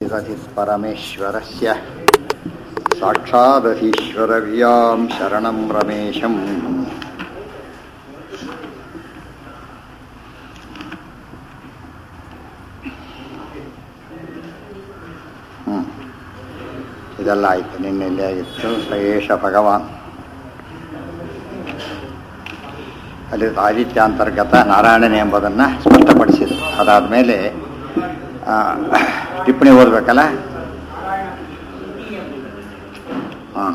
श्रीरधिपरमेश्वरस्य साक्षादधीश्वरव्यां शरणं रमेशम् ಹ್ಮ್. ಇದೆಲ್ಲ ಆಯಿತು ನಿನ್ನೆಲ್ಲಿ ಆಗಿತ್ತು ಸಯೇಶ ಭಗವಾನ್ ಅಲ್ಲಿ ಆದಿತ್ಯಾಂತರ್ಗತ ನಾರಾಯಣನೇ ಎಂಬುದನ್ನು ಸ್ಪಷ್ಟಪಡಿಸಿದರು ಅದಾದ ಮೇಲೆ ಟಿಪ್ಪಣಿ ಓದಬೇಕಲ್ಲ ಹಾಂ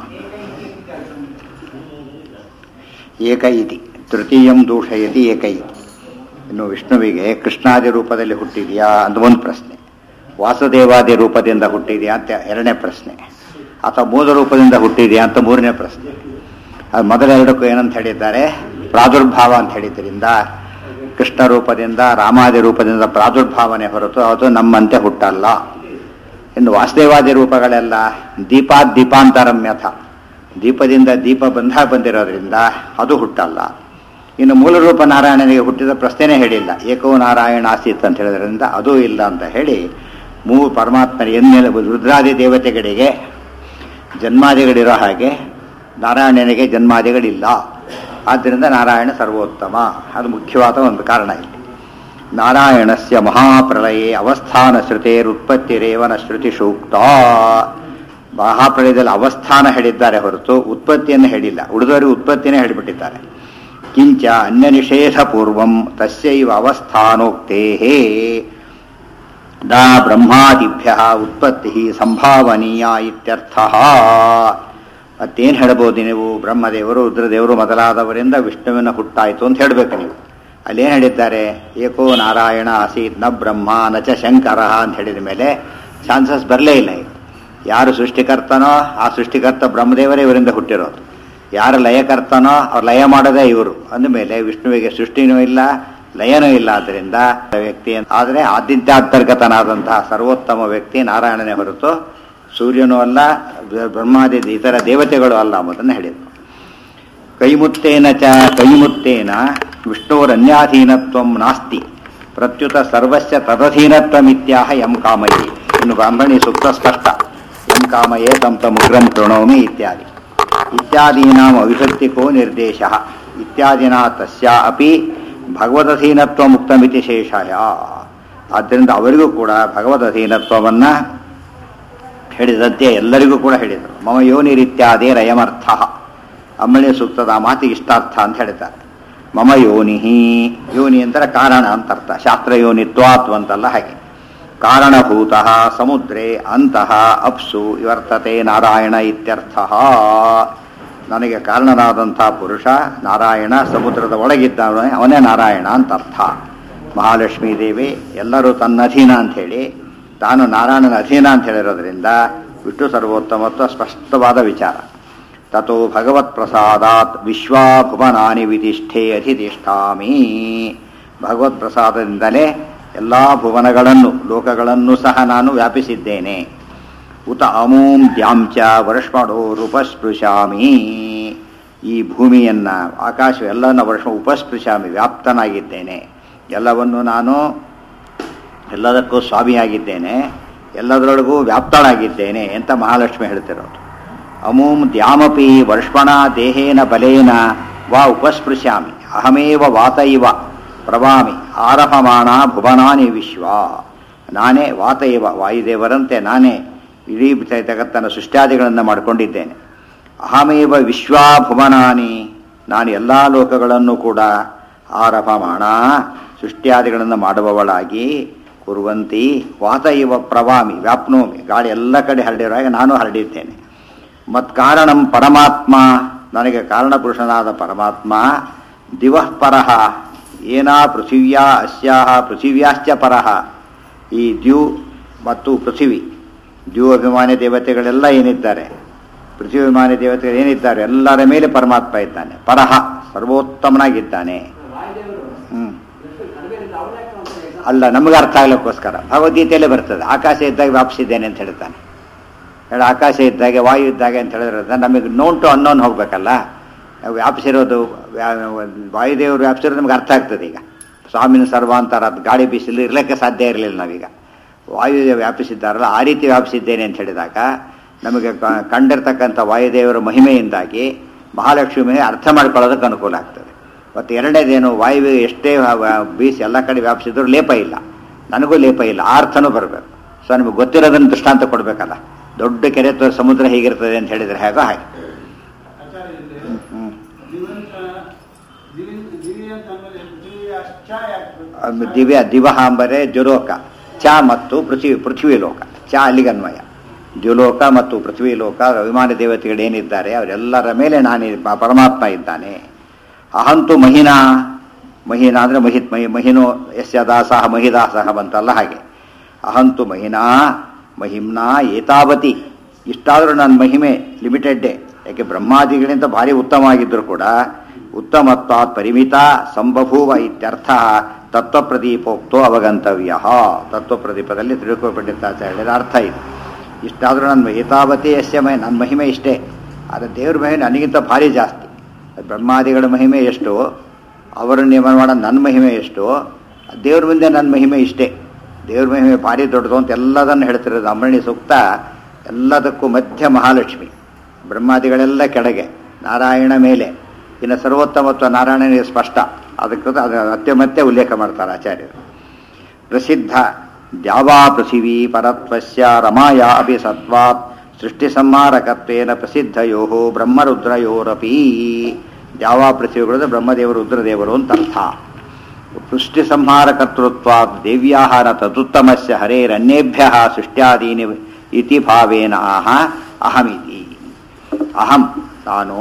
ಏಕ ಇತಿ ತೃತೀಯಂ ದೂಷಯತಿ ಏಕ ಇತಿ ಇನ್ನು ವಿಷ್ಣುವಿಗೆ ಕೃಷ್ಣಾದಿ ರೂಪದಲ್ಲಿ ಹುಟ್ಟಿದೆಯಾ ಅಂತ ಒಂದು ಪ್ರಶ್ನೆ ವಾಸುದೇವಾದಿ ರೂಪದಿಂದ ಹುಟ್ಟಿದೆಯಾ ಅಂತ ಎರಡನೇ ಪ್ರಶ್ನೆ ಅಥವಾ ಮೂಲ ರೂಪದಿಂದ ಹುಟ್ಟಿದೆಯಾ ಅಂತ ಮೂರನೇ ಪ್ರಶ್ನೆ ಅದು ಮೊದಲೆರಡಕ್ಕೂ ಏನಂತ ಹೇಳಿದ್ದಾರೆ ಪ್ರಾದುರ್ಭಾವ ಅಂತ ಹೇಳಿದ್ರಿಂದ ಕೃಷ್ಣ ರೂಪದಿಂದ ರಾಮಾದಿ ರೂಪದಿಂದ ಪ್ರಾದುರ್ಭಾವನೆ ಹೊರತು ಅದು ನಮ್ಮಂತೆ ಹುಟ್ಟಲ್ಲ ಇನ್ನು ವಾಸುದೇವಾದಿ ರೂಪಗಳೆಲ್ಲ ದೀಪಾತ್ ದೀಪಾಂತರಮ್ಯಥ ದೀಪದಿಂದ ದೀಪ ಬಂಧ ಬಂದಿರೋದ್ರಿಂದ ಅದು ಹುಟ್ಟಲ್ಲ ಇನ್ನು ಮೂಲ ರೂಪ ನಾರಾಯಣನಿಗೆ ಹುಟ್ಟಿದ ಪ್ರಶ್ನೆನೇ ಹೇಳಿಲ್ಲ ಏಕೋ ನಾರಾಯಣ ಆಸೀತ್ ಅಂತ ಹೇಳೋದ್ರಿಂದ ಅದೂ ಇಲ್ಲ ಅಂತ ಹೇಳಿ ಮೂ ಪರಮಾತ್ಮನ ಎನ್ನೆಲೆ ರುದ್ರಾದಿ ದೇವತೆಗಳಿಗೆ ಜನ್ಮಾದಿಗಳಿರೋ ಹಾಗೆ ನಾರಾಯಣನಿಗೆ ಜನ್ಮಾದಿಗಳಿಲ್ಲ ಆದ್ದರಿಂದ ನಾರಾಯಣ ಸರ್ವೋತ್ತಮ ಅದು ಮುಖ್ಯವಾದ ಒಂದು ಕಾರಣ ಇಲ್ಲಿ ನಾರಾಯಣಸ್ಯ ಮಹಾಪ್ರಳಯೇ ಅವಸ್ಥಾನ ಶ್ರುತೇರುತ್ಪತ್ತಿರೇವನ ಶ್ರುತಿ ಸೂಕ್ತ ಮಹಾಪ್ರಳಯದಲ್ಲಿ ಅವಸ್ಥಾನ ಹೇಳಿದ್ದಾರೆ ಹೊರತು ಉತ್ಪತ್ತಿಯನ್ನು ಹೇಳಿಲ್ಲ ಉಳಿದವರು ಉತ್ಪತ್ತಿನೇ ಹೇಳಿಬಿಟ್ಟಿದ್ದಾರೆ ಕಿಂಚ ಅನ್ಯ ನಿಷೇಧ ಪೂರ್ವಂ ತಸ್ಯೈವ ಅವಸ್ಥಾನೋಕ್ತೇ ನಾ ಬ್ರಹ್ಮಾದಿಭ್ಯ ಉತ್ಪತ್ತಿ ಸಂಭಾವನೀಯ ಇತ್ಯರ್ಥ ಮತ್ತೇನು ಹೇಳ್ಬೋದು ನೀವು ಬ್ರಹ್ಮದೇವರು ರುದ್ರದೇವರು ಮೊದಲಾದವರಿಂದ ವಿಷ್ಣುವಿನ ಹುಟ್ಟಾಯಿತು ಅಂತ ಹೇಳಬೇಕು ನೀವು ಅಲ್ಲೇನು ಹೇಳಿದ್ದಾರೆ ಏಕೋ ನಾರಾಯಣ ಆಸೀತ್ ನ ಬ್ರಹ್ಮ ನ ಚ ಶಂಕರ ಅಂತ ಹೇಳಿದ ಮೇಲೆ ಚಾನ್ಸಸ್ ಬರಲೇ ಇಲ್ಲ ಈಗ ಯಾರು ಸೃಷ್ಟಿಕರ್ತನೋ ಆ ಸೃಷ್ಟಿಕರ್ತ ಬ್ರಹ್ಮದೇವರೇ ಇವರಿಂದ ಹುಟ್ಟಿರೋದು ಯಾರು ಲಯಕರ್ತನೋ ಅವ್ರು ಲಯ ಮಾಡೋದೇ ಇವರು ಅಂದಮೇಲೆ ವಿಷ್ಣುವಿಗೆ ಸೃಷ್ಟಿನೂ ಇಲ್ಲ ಲಯನೂ ಇಲ್ಲ ಆದ್ದರಿಂದ ವ್ಯಕ್ತಿ ಆದರೆ ಆದಿತ್ಯಾಂತರ್ಗತನಾದಂತಹ ಸರ್ವೋತ್ತಮ ವ್ಯಕ್ತಿ ನಾರಾಯಣನೇ ಹೊರತು ಸೂರ್ಯನೂ ಅಲ್ಲ ಬ್ರಹ್ಮಾದಿ ಇತರ ದೇವತೆಗಳು ಅಲ್ಲ ಎಂಬುದನ್ನು ಹೇಳಿದರು ಕೈಮುತ್ತೇನ ಚ ಕೈಮುತ್ತೇನ ವಿಷ್ಣುರನ್ಯಾಧೀನತ್ವ ನಾಸ್ತಿ ಪ್ರತ್ಯುತ ಸರ್ವಸ್ಯ ತದಧೀನತ್ವಮಿತ್ಯಾಹ ಯಂ ಕಾಮಯೇ ಇನ್ನು ಬ್ರಾಹ್ಮಣಿ ಸೂಕ್ತ ಸ್ಪಷ್ಟ ಯಂ ಕಾಮಯೇ ತಂ ತಮುಗ್ರಂ ಪ್ರಣೋಮಿ ಇತ್ಯಾದಿ ಇತ್ಯಾದೀನಾಂ ಅವಿಭಕ್ತಿಕೋ ನಿರ್ದೇಶ ಇತ್ಯಾದಿನ ತಸ್ಯ ಅಪಿ ಭಗವದಧೀನತ್ವ ಮುಕ್ತಮಿತಿ ಶೇಷಾಯ ಆದ್ದರಿಂದ ಅವರಿಗೂ ಕೂಡ ಭಗವದಧೀನತ್ವವನ್ನು ಹೇಳಿದಂತೆ ಎಲ್ಲರಿಗೂ ಕೂಡ ಹೇಳಿದರು ಮಮ ಯೋನಿರಿತ್ಯಾದಿ ರಯಮರ್ಥ ಅಮ್ಮಳಿ ಸೂಕ್ತದ ಮಾತಿಗೆ ಇಷ್ಟಾರ್ಥ ಅಂತ ಹೇಳ್ತಾರೆ ಮಮ ಯೋನಿ ಯೋನಿ ಅಂತಾರೆ ಕಾರಣ ಅಂತ ಅರ್ಥ ಶಾಸ್ತ್ರ ಯೋನಿತ್ವಾತ್ವ ಅಂತಲ್ಲ ಹಾಗೆ ಕಾರಣಭೂತ ಸಮುದ್ರೇ ಅಂತಃ ಅಪ್ಸು ಇವರ್ತತೆ ನಾರಾಯಣ ಇತ್ಯರ್ಥ ನನಗೆ ಕಾರಣನಾದಂಥ ಪುರುಷ ನಾರಾಯಣ ಸಮುದ್ರದ ಒಳಗಿದ್ದವನೇ ಅವನೇ ನಾರಾಯಣ ಅಂತ ಅರ್ಥ ಮಹಾಲಕ್ಷ್ಮೀ ದೇವಿ ಎಲ್ಲರೂ ತನ್ನ ಅಧೀನ ಅಂಥೇಳಿ ತಾನು ನಾರಾಯಣನ ಅಧೀನ ಅಂತ ಹೇಳಿರೋದ್ರಿಂದ ವಿಷ್ಣು ಸರ್ವೋತ್ತಮತ್ವ ಸ್ಪಷ್ಟವಾದ ವಿಚಾರ ತಥೋ ಭಗವತ್ ಪ್ರಸಾದಾತ್ ವಿಶ್ವಾಭುವನಾನಿ ವಿಧಿಷ್ಠೆ ಅಧಿತಿಷ್ಠಾಮಿ ಭಗವತ್ ಪ್ರಸಾದದಿಂದಲೇ ಎಲ್ಲ ಭುವನಗಳನ್ನು ಲೋಕಗಳನ್ನು ಸಹ ನಾನು ವ್ಯಾಪಿಸಿದ್ದೇನೆ ಉತ ಅಮೂಂ ದ್ಯಾಂಚ ವರ್ಷಮಡೋ ಉಪಸ್ಪೃಶಾಮಿ ಈ ಭೂಮಿಯನ್ನ ಆಕಾಶ ಎಲ್ಲನ ವರ್ಷ ಉಪಸ್ಪೃಶಾಮಿ ವ್ಯಾಪ್ತನಾಗಿದ್ದೇನೆ ಎಲ್ಲವನ್ನು ನಾನು ಎಲ್ಲದಕ್ಕೂ ಸ್ವಾಮಿಯಾಗಿದ್ದೇನೆ ಎಲ್ಲದರೊಳಗೂ ವ್ಯಾಪ್ತನಾಗಿದ್ದೇನೆ ಅಂತ ಮಹಾಲಕ್ಷ್ಮಿ ಹೇಳ್ತಿರೋದು ಅಮೂಂ ದ್ಯಾಮಪಿ ವರ್ಷಣ ದೇಹೇನ ಬಲೇನ ವಾ ಉಪಸ್ಪೃಶ್ಯಾಮಿ ಅಹಮೇವ ವಾತ ಇವ ಪ್ರವಾಮಿ ಆರಭಮಾಣ ಭುವನಾನಿ ವಿಶ್ವ ನಾನೇ ವಾತ ಇವ ವಾಯುದೇವರಂತೆ ನಾನೇ ಇಡೀ ಜಗತ್ತನ ಸೃಷ್ಟ್ಯಾದಿಗಳನ್ನು ಮಾಡಿಕೊಂಡಿದ್ದೇನೆ ಅಹಮೇವ ವಿಶ್ವಾಭುವನಾನಿ ನಾನು ಎಲ್ಲ ಲೋಕಗಳನ್ನು ಕೂಡ ಆರಭಮಾಣ ಸೃಷ್ಟ್ಯಾದಿಗಳನ್ನು ಮಾಡುವವಳಾಗಿ ಕುರುವಂತಿ ವಾತ ಇವ ಪ್ರವಾಮಿ ವ್ಯಾಪ್ನೋಮಿ ಗಾಳಿ ಎಲ್ಲ ಕಡೆ ಹರಡಿರೋ ಹಾಗೆ ನಾನು ಹರಡಿದ್ದೇನೆ ಮತ್ಕಾರಣಂ ಪರಮಾತ್ಮ ನನಗೆ ಕಾರಣಪುರುಷನಾದ ಪರಮಾತ್ಮ ದಿವಃ ಪರಃ ಏನಾ ಪೃಥಿವ್ಯಾ ಅಸ್ಯಾಹ ಪೃಥಿವ್ಯಾಶ್ಚ ಪರಃ ಈ ದ್ಯೂ ಮತ್ತು ಪೃಥಿವಿ ದ್ಯೂ ಅಭಿಮಾನಿ ದೇವತೆಗಳೆಲ್ಲ ಏನಿದ್ದಾರೆ ಪೃಥ್ವಿಮಾನಿ ದೇವತೆಗಳು ಏನಿದ್ದಾರೆ ಎಲ್ಲರ ಮೇಲೆ ಪರಮಾತ್ಮ ಇದ್ದಾನೆ ಪರಹ ಸರ್ವೋತ್ತಮನಾಗಿದ್ದಾನೆ ಹ್ಮ್ ಅಲ್ಲ ನಮಗೆ ಅರ್ಥ ಆಗ್ಲಿಕ್ಕೋಸ್ಕರ ಭಗವದ್ಗೀತೆಯಲ್ಲೇ ಬರ್ತದೆ ಆಕಾಶ ಇದ್ದಾಗ ವ್ಯಾಪಿಸಿದ್ದೇನೆ ಅಂತ ಹೇಳ್ತಾನೆ ಹೇಳಿ ಆಕಾಶ ಇದ್ದಾಗೆ ವಾಯು ಇದ್ದಾಗೆ ಅಂತ ಹೇಳಿದ್ರೆ ನಮಗೆ ನೋನ್ ಟು ಅನ್ನೋನ್ ಹೋಗ್ಬೇಕಲ್ಲ ವ್ಯಾಪಿಸಿರೋದು ವಾಯುದೇವರು ವ್ಯಾಪಿಸಿರೋದು ನಮ್ಗೆ ಅರ್ಥ ಆಗ್ತದೆ ಈಗ ಸ್ವಾಮಿನ ಸರ್ವಾಂತರ ಅದು ಗಾಳಿ ಬೀಸಲು ಇರಲಿಕ್ಕೆ ಸಾಧ್ಯ ಇರಲಿಲ್ಲ ನಾವೀಗ ವಾಯುದೇವ ವ್ಯಾಪಿಸಿದ್ದಾರಲ್ಲ ಆ ರೀತಿ ವ್ಯಾಪಿಸಿದ್ದೇನೆ ಅಂತ ಹೇಳಿದಾಗ ನಮಗೆ ಕ- ಕಂಡಿರ್ತಕ್ಕಂಥ ವಾಯುದೇವರ ಮಹಿಮೆಯಿಂದಾಗಿ ಮಹಾಲಕ್ಷ್ಮಿ ಅರ್ಥ ಮಾಡ್ಕೊಳ್ಳೋದಕ್ಕೆ ಅನುಕೂಲ ಆಗ್ತದೆ ಮತ್ತು ಎರಡನೇದೇನು ವಾಯು ಎಷ್ಟೇ ವ- ವ- ಬೀಸಿ ಎಲ್ಲ ಕಡೆ ವ್ಯಾಪಿಸಿದ್ರು ಲೇಪ ಇಲ್ಲ ನನಗೂ ಲೇಪ ಇಲ್ಲ ಆ ಅರ್ಥನೂ ಬರಬೇಕು ಸೊ ನಿಮಗೆ ಗೊತ್ತಿರೋದನ್ನು ದೃಷ್ಟಾಂತ ಕೊಡಬೇಕಲ್ಲ ದೊಡ್ಡ ಕೆರೆ ತೋ ಸಮುದ್ರ ಹೇಗಿರ್ತದೆ ಅಂತ ಹೇಳಿದರೆ ಹೇಗೋ ಹಾಗೆ ಆಚಾರ್ಯ ಇಲ್ಲಿ ಹ್ಮ್. ದಿವಂತ ದಿವಿ ದಿವಿ ಅಂತ ಅಂದ್ಮೇಲೆ ದಿವಿ ಅಷ್ಟ ಯಾಕೆ ಅದು ದಿವ್ಯ ದಿವಹಾಂಬರೆ ದ್ಯುಲೋಕ ಚ ಮತ್ತು ಪೃಥ್ವಿ ಪೃಥ್ವಿ ಲೋಕ ಚ ಅಲ್ಲಿಗೆ ಅನ್ವಯ ದ್ಯುಲೋಕ ಮತ್ತು ಪೃಥ್ವಿ ಲೋಕ ಅಭಿಮಾನ ದೇವತೆಗಳು ಏನಿದ್ದಾರೆ ಅವರೆಲ್ಲರ ಮೇಲೆ ನಾನು ಪ- ಪರಮಾತ್ಮ ಇದ್ದಾನೆ ಅಹಂತು ಮಹಿನಾ ಮಹಿನಾ ಅಂದರೆ ಮಹಿತ್ ಮಹಿ ಮಹಿನೋ ಯಸ್ಯ ದಾಸಃ ಮಹಿದಾಸಃ ಬಂತಲ್ಲ ಹಾಗೆ ಅಹಂತು ಮಹಿನಾ ಮಹಿಮ್ನಾ ಏತಾವತಿ ಇಷ್ಟಾದರೂ ನನ್ನ ಮಹಿಮೆ ಲಿಮಿಟೆಡ್ಡೇ ಯಾಕೆ ಬ್ರಹ್ಮಾದಿಗಳಿಂದ ಭಾರಿ ಉತ್ತಮವಾಗಿದ್ದರೂ ಕೂಡ ಉತ್ತಮತ್ವಾತ್ ಪರಿಮಿತ ಸಂಬಭೂವ ಇತ್ಯರ್ಥ ತತ್ವಪ್ರದೀಪೋಕ್ತೋ ಅವಗಂತವ್ಯ ತತ್ವಪ್ರದೀಪದಲ್ಲಿ ತಿರುಕೋಪಂಡಿತಾಚಾರ್ಯರ ಅರ್ಥ ಇದು ಇಷ್ಟಾದರೂ ನನ್ನ ಏತಾವತಿ ಯಸ್ಯ ಮಹಿ ನನ್ನ ಮಹಿಮೆ ಇಷ್ಟೇ ಆದರೆ ದೇವ್ರ ಮಹಿಮೆ ನನಗಿಂತ ಭಾರಿ ಜಾಸ್ತಿ ಬ್ರಹ್ಮಾದಿಗಳ ಮಹಿಮೆ ಎಷ್ಟು ಅವರನ್ನು ನೇಮನ ಮಾಡೋ ನನ್ನ ಮಹಿಮೆ ಎಷ್ಟು ದೇವ್ರ ಮುಂದೆ ನನ್ನ ಮಹಿಮೆ ಇಷ್ಟೇ ದೇವ್ರ ಮಹಿಮೆ ಭಾರಿ ದೊಡ್ಡದು ಅಂತ ಎಲ್ಲದನ್ನು ಹೇಳ್ತಿರೋದು ಅಮರಣಿ ಸೂಕ್ತ ಎಲ್ಲದಕ್ಕೂ ಮಧ್ಯ ಮಹಾಲಕ್ಷ್ಮಿ ಬ್ರಹ್ಮಾದಿಗಳೆಲ್ಲ ಕೆಳಗೆ ನಾರಾಯಣ ಮೇಲೆ ಇನ್ನು ಸರ್ವೋತ್ತಮತ್ವ ನಾರಾಯಣನಿಗೆ ಸ್ಪಷ್ಟ ಅದಕ್ಕೆ ಅದು ಮತ್ತೆ ಮತ್ತೆ ಉಲ್ಲೇಖ ಮಾಡ್ತಾರೆ ಆಚಾರ್ಯರು ಪ್ರಸಿದ್ಧ ದ್ಯಾವಾ ಪೃಥಿವೀ ಪರತ್ವಸ್ಯ ರಮಾಯ ಅಪಿ ಸತ್ವಾತ್ ಸೃಷ್ಟಿ ಸಂಹಾರಕತ್ವೇನ ಪ್ರಸಿದ್ಧಯೋ ಬ್ರಹ್ಮರುದ್ರಯೋರಪಿ ದ್ಯಾವಾ ಪೃಥ್ವಿಗಳು ಬ್ರಹ್ಮದೇವರು ರುದ್ರದೇವರು ಅಂತ ಅರ್ಥ ಸೃಷ್ಟಿ ಸಂಹಾರಕರ್ತೃತ್ವ ದೇವ್ಯಾಹಾರ ತದುತ್ತಮಸ್ಯ ಹರೇರನ್ಯೇಭ್ಯ ಸೃಷ್ಟ್ಯಾದೀನಿ ಇತಿ ಭಾವೇನ ಆಹ ಅಹಮಿತಿ ಅಹಂ ನಾನು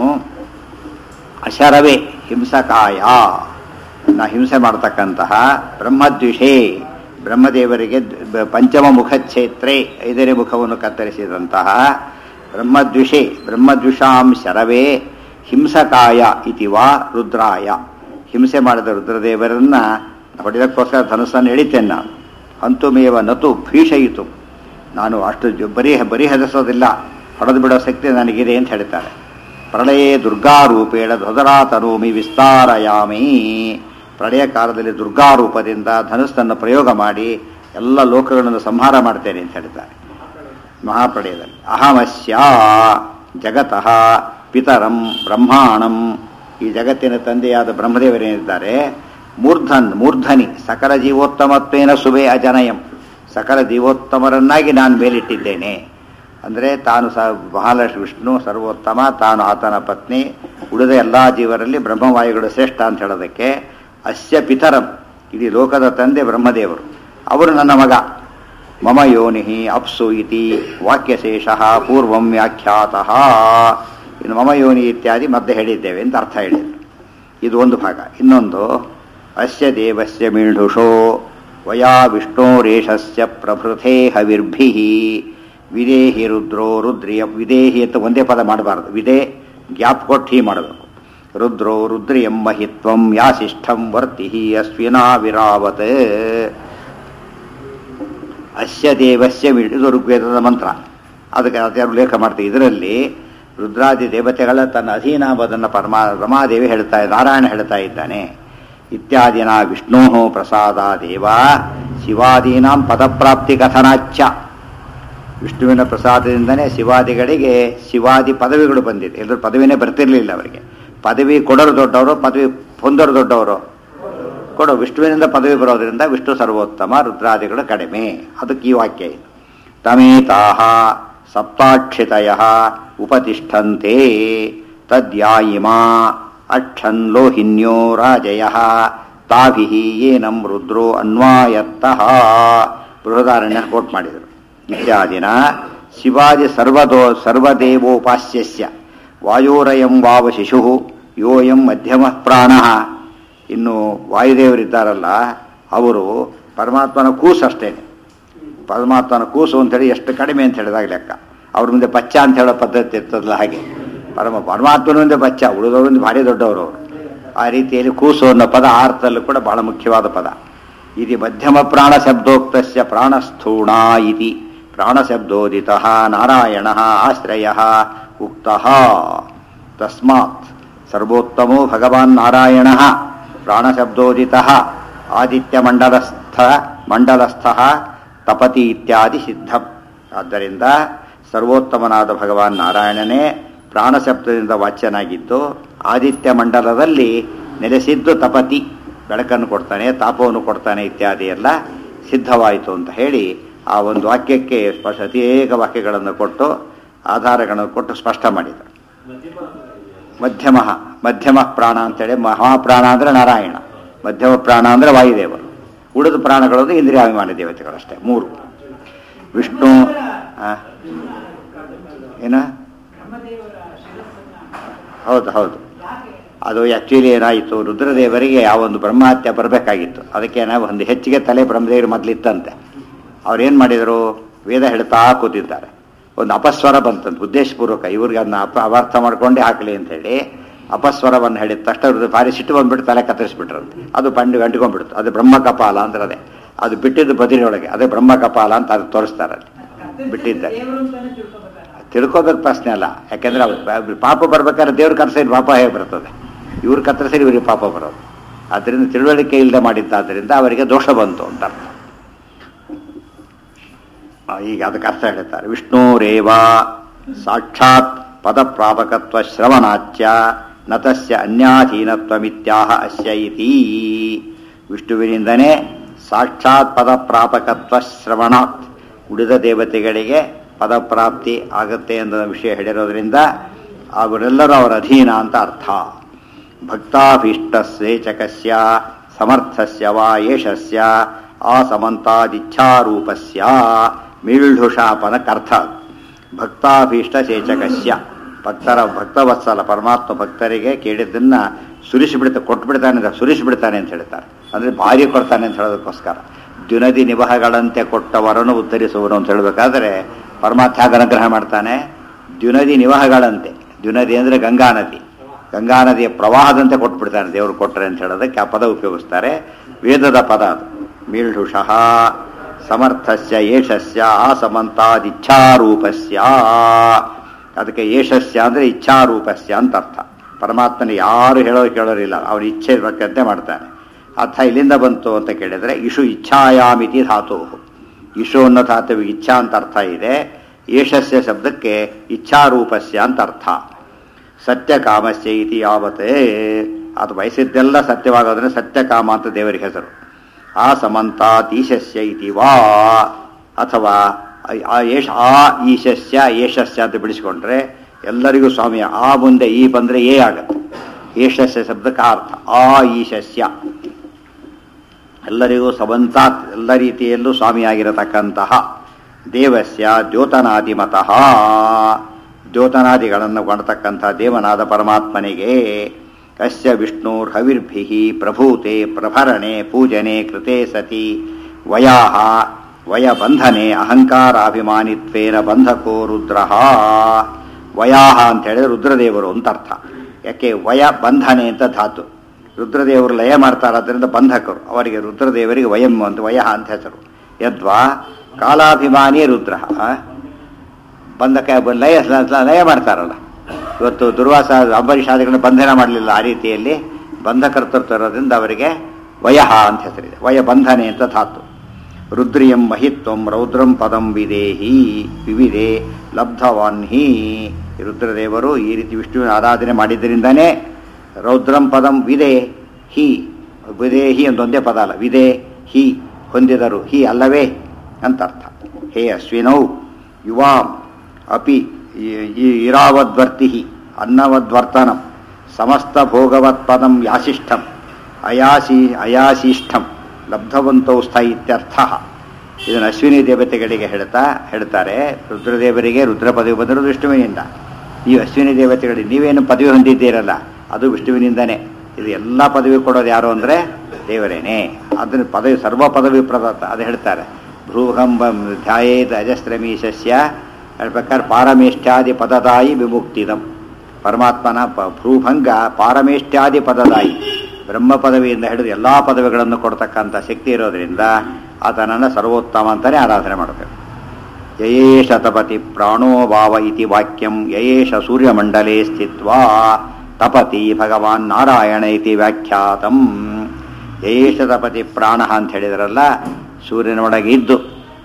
ಅಶರವೇ ಹಿಂಸಕಾಯ ನಾ ಹಿಂಸೆ ಮಾಡ್ತಕ್ಕಂತಹ ಬ್ರಹ್ಮದ್ವಿಷೇ ಬ್ರಹ್ಮದೇವರಿಗೆ ದ್- ಪಂಚಮ ಮುಖಚ್ಛೇತ್ರೆ ಐದನೇ ಮುಖವನ್ನು ಕತ್ತರಿಸಿದಂತಹ ಬ್ರಹ್ಮದ್ವಿಷೇ ಬ್ರಹ್ಮದ್ವಿಷಾಂ ಶರವೇ ಹಿಂಸಕಾಯ ಇತಿ ವಾ ರುದ್ರಾಯ ಹಿಂಸೆ ಮಾಡಿದ ರುದ್ರದೇವರನ್ನ ಹೊಡೆದಕ್ಕೋಸ್ಕರ ಧನುಸ್ಸನ್ನು ಎಳಿತೇನೆ ನಾನು ಅಂತುಮೇವ ನತು ಭೀಷಯಿತು ನಾನು ಅಷ್ಟು ಜ- ಬರೀ ಬರೀ ಹೆದರ್ಸೋದಿಲ್ಲ ಹೊಡೆದು ಬಿಡೋ ಶಕ್ತಿ ನನಗಿದೆ ಅಂತ ಹೇಳ್ತಾರೆ ಪ್ರಳಯೇ ದುರ್ಗಾರೂಪೇಣ ಧ್ವಜರಾತನೂಮಿ ವಿಸ್ತಾರಯಾಮಿ ಪ್ರಳಯ ಕಾಲದಲ್ಲಿ ದುರ್ಗಾರೂಪದಿಂದ ಧನುಸ್ಸನ್ನು ಪ್ರಯೋಗ ಮಾಡಿ ಎಲ್ಲ ಲೋಕಗಳನ್ನು ಸಂಹಾರ ಮಾಡ್ತೇನೆ ಅಂತ ಹೇಳ್ತಾರೆ ಮಹಾಪ್ರಳಯದಲ್ಲಿ ಅಹಮಸ್ಯ ಜಗತಃ ಪಿತರಂ ಬ್ರಹ್ಮಾಣಂ ಈ ಜಗತ್ತಿನ ತಂದೆಯಾದ ಬ್ರಹ್ಮದೇವರೇನಿದ್ದಾರೆ ಮೂರ್ಧನ್ ಮೂರ್ಧನಿ ಸಕಲ ಜೀವೋತ್ತಮತ್ವೇನ ಸುಬೆ ಅಜನಯಂ ಸಕಲ ಜೀವೋತ್ತಮರನ್ನಾಗಿ ನಾನು ಮೇಲಿಟ್ಟಿದ್ದೇನೆ ಅಂದರೆ ತಾನು ಸ ಮಹಾಲಕ್ಷ್ಮಿ ವಿಷ್ಣು ಸರ್ವೋತ್ತಮ ತಾನು ಆತನ ಪತ್ನಿ ಉಳಿದ ಎಲ್ಲ ಜೀವರಲ್ಲಿ ಬ್ರಹ್ಮವಾಯುಗಳು ಶ್ರೇಷ್ಠ ಅಂತ ಹೇಳೋದಕ್ಕೆ ಅಸ್ಯ ಪಿತರಂ ಇಡೀ ಲೋಕದ ತಂದೆ ಬ್ರಹ್ಮದೇವರು ಅವರು ನನ್ನ ಮಗ ಮಮ ಯೋನಿ ಅಪ್ಸು ಇತಿ ವಾಕ್ಯಶೇಷ ಪೂರ್ವಂ ವ್ಯಾಖ್ಯಾತಃ ಇನ್ನು ಮಮ ಯೋನಿ ಇತ್ಯಾದಿ ಮತ್ತೆ ಹೇಳಿದ್ದೇವೆ ಅಂತ ಅರ್ಥ ಹೇಳಿದ್ರು ಇದು ಒಂದು ಭಾಗ ಇನ್ನೊಂದು ಅಸ್ಯ ದೇವಸ್ಯ ಮೀಢುಷೋ ವಯಾ ವಿಷ್ಣೋರೇಷಸ್ಯ ಪ್ರಭೃತೆ ಹವಿರ್ಭಿ ವಿದೇಹಿ ರುದ್ರೋ ರುದ್ರಿಯ ವಿದೇಹಿ ಅಂತ ಒಂದೇ ಪದ ಮಾಡಬಾರದು ವಿದೇ ಗ್ಯಾಪ್ ಕೊಟ್ಟು ಹೀ ಮಾಡಬೇಕು ರುದ್ರೋ ರುದ್ರಿಯಂ ಮಹಿತ್ವಂ ಯಾಸಿಷ್ಠಂ ವರ್ತಿ ಅಶ್ವಿನಾ ವಿರಾವತ್ ಅಸ್ಯ ದೇವಸ್ಯ ವಿ- ಇದು ಋಗ್ವೇದದ ಮಂತ್ರ ಅದಕ್ಕೆ ಅದೇ ಉಲ್ಲೇಖ ಮಾಡ್ತೀವಿ ಇದರಲ್ಲಿ ರುದ್ರಾದಿ ದೇವತೆಗಳ ತನ್ನ ಅಧೀನಾಮದನ್ನು ಪರಮಾ ರಮಾದೇವಿ ಹೇಳ್ತಾ ನಾರಾಯಣ ಹೇಳ್ತಾ ಇದ್ದಾನೆ ಇತ್ಯಾದಿನ ವಿಷ್ಣೋ ಪ್ರಸಾದ ದೇವ ಶಿವಾದೀನಾಂ ಪದಪ್ರಾಪ್ತಿ ಕಥನಾಚ್ಚ ವಿಷ್ಣುವಿನ ಪ್ರಸಾದದಿಂದನೇ ಶಿವಾದಿಗಳಿಗೆ ಶಿವಾದಿ ಪದವಿಗಳು ಬಂದಿದೆ ಎಲ್ಲರೂ ಪದವಿನೇ ಬರ್ತಿರ್ಲಿಲ್ಲ ಅವರಿಗೆ ಪದವಿ ಕೊಡೋರು ದೊಡ್ಡವರು ಪದವಿ ಹೊಂದೋರು ದೊಡ್ಡವರು ಕೊಡು ವಿಷ್ಣುವಿನಿಂದ ಪದವಿ ಬರೋದ್ರಿಂದ ವಿಷ್ಣು ಸರ್ವೋತ್ತಮ ರುದ್ರಾದಿಗಳು ಕಡಿಮೆ ಅದಕ್ಕೆ ಈ ವಾಕ್ಯ ಇದು ತಮೇತಾಹ ಸಪ್ತಾಕ್ಷಿತಯ ಉಪತಿಷ್ಠಂತೆ ತದ್ಯಾಯಿಮಾ ಅಕ್ಷನ್ ಲೋಹಿನ್ಯೋ ರಾಜಯ ತಾಭಿ ಏನಂ ರುದ್ರೋ ಅನ್ವಾಯತ್ತಃ ಬೃಹದಾರಣ್ಯ ಕೋಟ್ ಮಾಡಿದರು ಇತ್ಯಾದಿನ ಶಿವಾದಿ ಸರ್ವದೋ ಸರ್ವದೇವೋಪಾಸ್ಯಸ್ಯ ವಾಯೋರಯಂ ವಾವ ಶಿಶು ಯೋಯಂ ಮಧ್ಯಮ ಪ್ರಾಣ ಇನ್ನು ವಾಯುದೇವರಿದ್ದಾರಲ್ಲ ಅವರು ಪರಮಾತ್ಮನ ಕೂಸು ಅಷ್ಟೇನೆ ಪರಮಾತ್ಮನ ಕೂಸು ಅಂತೇಳಿ ಎಷ್ಟು ಕಡಿಮೆ ಅಂತ ಹೇಳಿದಾಗ ಲೆಕ್ಕ ಅವ್ರ ಮುಂದೆ ಬಚ್ಚ ಅಂತ ಹೇಳೋ ಪದ್ಧತಿ ಇರ್ತದಲ್ಲ ಹಾಗೆ ಪರಮ ಪರಮಾತ್ಮನ ಮುಂದೆ ಬಚ್ಚ ಉಳಿದವ್ರ ಮುಂದೆ ಭಾರಿ ದೊಡ್ಡವರು ಅವರು ಆ ರೀತಿಯಲ್ಲಿ ಕೂಸು ಅನ್ನೋ ಪದ ಆ ಅರ್ಥದಲ್ಲೂ ಕೂಡ ಬಹಳ ಮುಖ್ಯವಾದ ಪದ ಇದು ಮಧ್ಯಮ ಪ್ರಾಣ ಶಬ್ದೋಕ್ತಸ್ಯ ಪ್ರಾಣಸ್ಥೂಣ ಇತಿ ಪ್ರಾಣಶಬ್ದೋದಿತ ನಾರಾಯಣ ಆಶ್ರಯ ಉಕ್ತ ತಸ್ಮಾತ್ ಸರ್ವೋತ್ತಮೋ ಭಗವಾನ್ ನಾರಾಯಣ ಪ್ರಾಣಶಬ್ದೋದಿತ ಆದಿತ್ಯಮಂಡಲಸ್ಥ ಮಂಡಲಸ್ಥ ತಪತಿ ಇತ್ಯಾದಿ ಸಿದ್ಧಂ ಆದ್ದರಿಂದ ಸರ್ವೋತ್ತಮನಾದ ಭಗವಾನ್ ನಾರಾಯಣನೇ ಪ್ರಾಣಶಬ್ದದಿಂದ ವಾಚ್ಯನಾಗಿದ್ದು ಆದಿತ್ಯ ಮಂಡಲದಲ್ಲಿ ನೆಲೆಸಿದ್ದು ತಪತಿ ಬೆಳಕನ್ನು ಕೊಡ್ತಾನೆ ತಾಪವನ್ನು ಕೊಡ್ತಾನೆ ಇತ್ಯಾದಿ ಎಲ್ಲ ಸಿದ್ಧವಾಯಿತು ಅಂತ ಹೇಳಿ ಆ ಒಂದು ವಾಕ್ಯಕ್ಕೆ ಸ್ಪಷ್ಟ ಅನೇಕ ವಾಕ್ಯಗಳನ್ನು ಕೊಟ್ಟು ಆಧಾರಗಳನ್ನು ಕೊಟ್ಟು ಸ್ಪಷ್ಟ ಮಾಡಿದರು ಮಧ್ಯಮ ಮಧ್ಯಮ ಪ್ರಾಣ ಅಂತೇಳಿ ಮಹಾಪ್ರಾಣ ಅಂದರೆ ನಾರಾಯಣ ಮಧ್ಯಮ ಪ್ರಾಣ ಅಂದರೆ ವಾಯುದೇವರು ಉಳಿದ ಪ್ರಾಣಗಳು ಇಂದ್ರಿಯಾಭಿಮಾನಿ ದೇವತೆಗಳಷ್ಟೇ ಮೂರು ವಿಷ್ಣು ಆ, ಏನ ಹೌದು ಹೌದು ಅದು ಆ್ಯಕ್ಚುಲಿ ಏನಾಯಿತು ರುದ್ರದೇವರಿಗೆ ಆ ಒಂದು ಬ್ರಹ್ಮಹತ್ಯೆ ಬರಬೇಕಾಗಿತ್ತು ಅದಕ್ಕೆ ನಾವು ಒಂದು ಹೆಚ್ಚಿಗೆ ತಲೆ ಬ್ರಹ್ಮದೇವರು ಮೊದಲಿತ್ತಂತೆ ಅವ್ರೇನು ಮಾಡಿದರು ವೇದ ಹೇಳ್ತಾ ಕೂತಿದ್ದಾರೆ ಒಂದು ಅಪಸ್ವರ ಬಂತಂತ ಉದ್ದೇಶಪೂರ್ವಕ ಇವ್ರಿಗೆ ಅದನ್ನ ಅಪ ಅಪಾರ್ಥ ಮಾಡ್ಕೊಂಡೇ ಹಾಕಲಿ ಅಂತ ಹೇಳಿ ಅಪಸ್ವರವನ್ನು ಹೇಳಿದ ತಕ್ಷಣ ಅವ್ರದ್ದು ಭಾರಿ ಸಿಟ್ಟು ಬಂದ್ಬಿಟ್ಟು ತಲೆ ಕತ್ತರಿಸ್ಬಿಟ್ರಂತೆ ಅದು ಬಂಡು ಗಂಟ್ಕೊಂಡ್ಬಿಡ್ತು ಅದು ಬ್ರಹ್ಮಕಪಾಲ ಅಂದ್ರೆ ಅದೇ ಅದು ಬಿಟ್ಟಿದ್ದು ಬದಿನೊಳಗೆ ಅದೇ ಬ್ರಹ್ಮಕಪಾಲ ಅಂತ ಅದು ತೋರಿಸ್ತಾರೆ ಅಲ್ಲಿ ಬಿಟ್ಟಿದ್ದಾರೆ ತಿಳ್ಕೋಬೇಕು ಪ್ರಶ್ನೆ ಅಲ್ಲ ಯಾಕೆಂದ್ರೆ ಅವ್ರು ಪಾ- ಪಾಪ ಬರ್ಬೇಕಾದ್ರೆ ದೇವ್ರ ಕರ್ಸಿದ್ರೆ ಪಾಪ ಹೇಗೆ ಬರ್ತದೆ ಇವ್ರು ಕತ್ತರಿಸಿದ್ರೆ ಇವ್ರಿಗೆ ಪಾಪ ಬರೋದು ಅದರಿಂದ ತಿಳುವಳಿಕೆ ಇಲ್ಲದೆ ಮಾಡಿದ್ದಾದ್ದರಿಂದ ಅವರಿಗೆ ದೋಷ ಬಂತು ಅಂತ ಅರ್ಥ ಆ, ಈಗ ಅದಕ್ಕೆ ಅರ್ಥ ಹೇಳ್ತಾರೆ ವಿಷ್ಣುರೇವ ಸಾಕ್ಷಾತ್ ಪದಪ್ರಾಪಕತ್ವ ಶ್ರವಣಾಚ್ಯ ನತಸ್ಯ ಅನ್ಯಾಧೀನತ್ವಮಿತ್ಯಾಹ ಅಸ್ಯ ಇತಿ ವಿಷ್ಣುವಿನಿಂದನೇ ಸಾಕ್ಷಾತ್ ಪದಪ್ರಾಪಕತ್ವ ಶ್ರವಣಾತ್ ಉಳಿದ ದೇವತೆಗಳಿಗೆ ಪದಪ್ರಾಪ್ತಿ ಆಗುತ್ತೆ ಅನ್ನೋ ವಿಷಯ ಹೇಳಿರೋದ್ರಿಂದ ಅವರೆಲ್ಲರೂ ಅವರ ಅಧೀನ ಅಂತ ಅರ್ಥ ಭಕ್ತಾಭೀಷ್ಟ ಸೇಚಕಸ್ಯ ಸಮರ್ಥಸ್ಯ ವಾ ಯೇಷಸ್ಯ ಆಸಮಂತಾದಿಚ್ಛಾರೂಪಸ್ಯ ಮೀಳ್ಢುಷಾಪನಕ್ಕರ್ಥ ಭಕ್ತಾಭೀಷ್ಟ ಸೇಚಕಸ್ಯ ಭಕ್ತರ ಭಕ್ತವತ್ಸಲ ಪರಮಾತ್ಮ ಭಕ್ತರಿಗೆ ಕೇಳಿದ್ದನ್ನ ಸುರಿಸಿಬಿಡ್ತಾ ಕೊಟ್ಬಿಡ್ತಾನೆ ಅಂತ ಸುರಿಸಿಬಿಡ್ತಾನೆ ಅಂತ ಹೇಳ್ತಾರೆ ಅಂದ್ರೆ ಭಾರಿ ಕೊಡ್ತಾನೆ ಅಂತ ಹೇಳೋದಕ್ಕೋಸ್ಕರ ದ್ಯುನದಿ ನಿವಹಗಳಂತೆ ಕೊಟ್ಟವರನ್ನು ಉತ್ತರಿಸುವನು ಅಂತ ಹೇಳಬೇಕಾದ್ರೆ ಪರಮಾತ್ಮ ಹೇಗೆ ಅನುಗ್ರಹ ಮಾಡ್ತಾನೆ ದ್ಯುನದಿ ನಿವಹಗಳಂತೆ ದ್ಯುನದಿ ಅಂದ್ರೆ ಗಂಗಾ ನದಿ ಗಂಗಾ ನದಿಯ ಪ್ರವಾಹದಂತೆ ಕೊಟ್ಬಿಡ್ತಾನೆ ದೇವರು ಕೊಟ್ಟರೆ ಅಂತ ಹೇಳೋದಕ್ಕೆ ಆ ಪದ ಉಪಯೋಗಿಸ್ತಾರೆ ವೇದದ ಪದ ಅದು ಮೀಳ್ಹುಷಃ ಸಮರ್ಥಸ್ಯ ಯೇಷಸ್ಯ ಆಸಮಂತಾದಿಚ್ಛಾರೂಪಸ್ಯ ಅದಕ್ಕೆ ಯೇಷಸ್ಯ ಅಂದ್ರೆ ಇಚ್ಛಾರೂಪಸ್ಯ ಅಂತ ಅರ್ಥ ಪರಮಾತ್ಮನ ಯಾರು ಹೇಳೋ ಕೇಳೋರಿಲ್ಲ ಅವನ ಇಚ್ಛೆ ಬೇಕಂತೆ ಮಾಡ್ತಾನೆ ಅರ್ಥ ಇಲ್ಲಿಂದ ಬಂತು ಅಂತ ಕೇಳಿದ್ರೆ ಇಷು ಇಚ್ಛಾಯಾಮಿತಿ ಧಾತು ಇಷು ಅನ್ನೋ ಧಾತುವಿಗೆ ಇಚ್ಛಾ ಅಂತ ಅರ್ಥ ಇದೆ ಯೇಷಸ್ಯ ಶಬ್ದಕ್ಕೆ ಇಚ್ಛಾರೂಪಸ್ಯ ಅಂತ ಅರ್ಥ ಸತ್ಯಕಾಮಸ್ಯ ಇತಿ ಯಾವತ್ತೇ ಅದು ಬಯಸಿದ್ದೆಲ್ಲ ಸತ್ಯವಾಗೋದ್ರೆ ಸತ್ಯಕಾಮ ಅಂತ ದೇವರಿಗೆ ಹೆಸರು ಆ ಸಮಂತಾತ್ ಈಶಸ್ಯ ಇತಿ ವಾ ಅಥವಾ ಆ ಏಷ ಆ ಈಶಸ್ಯ ಏಷಸ್ಯ ಅಂತ ಬಿಡಿಸ್ಕೊಂಡ್ರೆ ಎಲ್ಲರಿಗೂ ಸ್ವಾಮಿಯ ಆ ಮುಂದೆ ಈ ಬಂದ್ರೆ ಏ ಆಗತ್ತೆ ಏಷಸ್ಯ ಶಬ್ದಕ್ಕೆ ಆ ಅರ್ಥ ಆ ಈಶಸ್ಯ ಎಲ್ಲರಿಗೂ ಸಮಂತಾತ್ ಎಲ್ಲ ರೀತಿಯಲ್ಲೂ ಸ್ವಾಮಿಯಾಗಿರತಕ್ಕಂತಹ ದೇವಸ್ಯ ದ್ಯೋತನಾದಿಮತಃ ದ್ಯೋತನಾದಿಗಳನ್ನು ಕೊಡತಕ್ಕಂಥ ದೇವನಾದ ಪರಮಾತ್ಮನಿಗೆ ಕಸ್ಯ ವಿಷ್ಣುರ್ ಹವಿರ್ಭಿ ಪ್ರಭೂತೆ ಪ್ರಭರಣೆ ಪೂಜನೆ ಕೃತೆ ಸತಿ ವಯಾಹ ವಯಬಂಧನೆ ಅಹಂಕಾರಾಭಿಮಾನಿತ್ವೇನ ಬಂಧಕೋ ರುದ್ರ ವಯಾಹ ಅಂತ ಹೇಳಿದ್ರೆ ರುದ್ರದೇವರು ಅಂತ ಅರ್ಥ ಯಾಕೆ ವಯ ಬಂಧನೆ ಅಂತ ಧಾತು ರುದ್ರದೇವರು ಲಯ ಮಾಡ್ತಾರಾದ್ರಿಂದ ಬಂಧಕರು ಅವರಿಗೆ ರುದ್ರದೇವರಿಗೆ ವಯಂ ಅಂತ ವಯಃ ಅಂತ ಹೆಸರು ಯದ್ವಾ ಕಾಲಾಭಿಮಾನಿ ರುದ್ರ ಬಂಧಕ ಲಯ ಲಯ ಮಾಡ್ತಾರಲ್ಲ ಇವತ್ತು ದುರ್ವಾಸ ಅಂಬರೀಷಾದಿಗಳನ್ನ ಬಂಧನ ಮಾಡಲಿಲ್ಲ ಆ ರೀತಿಯಲ್ಲಿ ಬಂಧಕರ್ತೃತ್ವ ಇರೋದ್ರಿಂದ ಅವರಿಗೆ ವಯಃ ಅಂತ ಹೆಸರಿದೆ ವಯ ಬಂಧನೆ ಅಂತ ಧಾತು ರುದ್ರಿಯಂ ಮಹಿತ್ವಂ ರೌದ್ರಂ ಪದಂ ವಿದೇಹಿ ವಿವಿಧೆ ಲಬ್ಧವಾನ್ ಹಿ ರುದ್ರದೇವರು ಈ ರೀತಿ ವಿಷ್ಣುವಿನ ಆರಾಧನೆ ಮಾಡಿದ್ದರಿಂದನೇ ರೌದ್ರಂ ಪದಂ ವಿದೆ ಹಿ ವಿದೇಹಿ ಒಂದೊಂದೇ ಪದ ಅಲ್ಲ ವಿದೆ ಹಿ ಹೊಂದಿದರು ಹಿ ಅಲ್ಲವೇ ಅಂತ ಅರ್ಥ ಹೇ ಅಶ್ವಿನೌ ಯುವಾಂ ಅಪಿ ಈ- ಈ ಇರಾವದ್ವರ್ತಿ ಅನ್ನವದ್ವರ್ತನಂ ಸಮಸ್ತ ಭೋಗವತ್ ಪದಂ ಯಾಸಿಷ್ಠಂ ಅಯಾಸಿ ಅಯಾಸಿಷ್ಠಂ ಲಬ್ಧವಂತೌ ಸ್ಥ ಇತ್ಯರ್ಥ ಇದನ್ನು ಅಶ್ವಿನಿ ದೇವತೆಗಳಿಗೆ ಹೇಳ್ತಾ ಹೇಳ್ತಾರೆ ರುದ್ರದೇವರಿಗೆ ರುದ್ರ ಪದವಿ ಬಂದರು ವಿಷ್ಣುವಿನಿಂದ ನೀವು ಅಶ್ವಿನಿ ದೇವತೆಗಳಿಗೆ ನೀವೇನು ಪದವಿ ಹೊಂದಿದ್ದೀರಲ್ಲ ಅದು ವಿಷ್ಣುವಿನಿಂದನೇ ಇದು ಎಲ್ಲ ಪದವಿ ಕೊಡೋದು ಯಾರು ಅಂದರೆ ದೇವರೇನೆ ಅದನ್ನು ಪದವಿ ಸರ್ವ ಪದವಿ ಪ್ರದತ್ತ ಅದು ಹೇಳ್ತಾರೆ ಭ್ರೂಹಂಬ ಧ್ಯಾಯೇತ್ ಅಜಸ್ತ್ರಮೀಶಸ್ಯ ಹೇಳ್ಬೇಕಾದ್ರೆ ಪಾರಮೇಷ್ಠ್ಯಾದಿ ಪದದಾಯಿ ವಿಮುಕ್ತಿದಂ ಪರಮಾತ್ಮನ ಪ ಭ್ರೂಭಂಗ ಪಾರಮೇಷ್ಠ್ಯಾದಿ ಪದದಾಯಿ ಬ್ರಹ್ಮ ಪದವಿಯಿಂದ ಹಿಡಿದು ಎಲ್ಲ ಪದವಿಗಳನ್ನು ಕೊಡ್ತಕ್ಕಂಥ ಶಕ್ತಿ ಇರೋದ್ರಿಂದ ಆತನನ್ನು ಸರ್ವೋತ್ತಮ ಅಂತಲೇ ಆರಾಧನೆ ಮಾಡಬೇಕು ಯಯೇಷ ತಪತಿ ಪ್ರಾಣೋ ಭಾವ ಇತಿ ವಾಕ್ಯಂ ಯಯೇಷ ಸೂರ್ಯಮಂಡಲೇ ಸ್ಥಿತ್ವಾ ತಪತಿ ಭಗವಾನ್ ನಾರಾಯಣ ಇತಿ ವ್ಯಾಖ್ಯಾತಂ ಯಯೇಷ ತಪತಿ ಪ್ರಾಣ ಅಂತ ಹೇಳಿದ್ರಲ್ಲ ಸೂರ್ಯನೊಳಗೆ ಇದ್ದು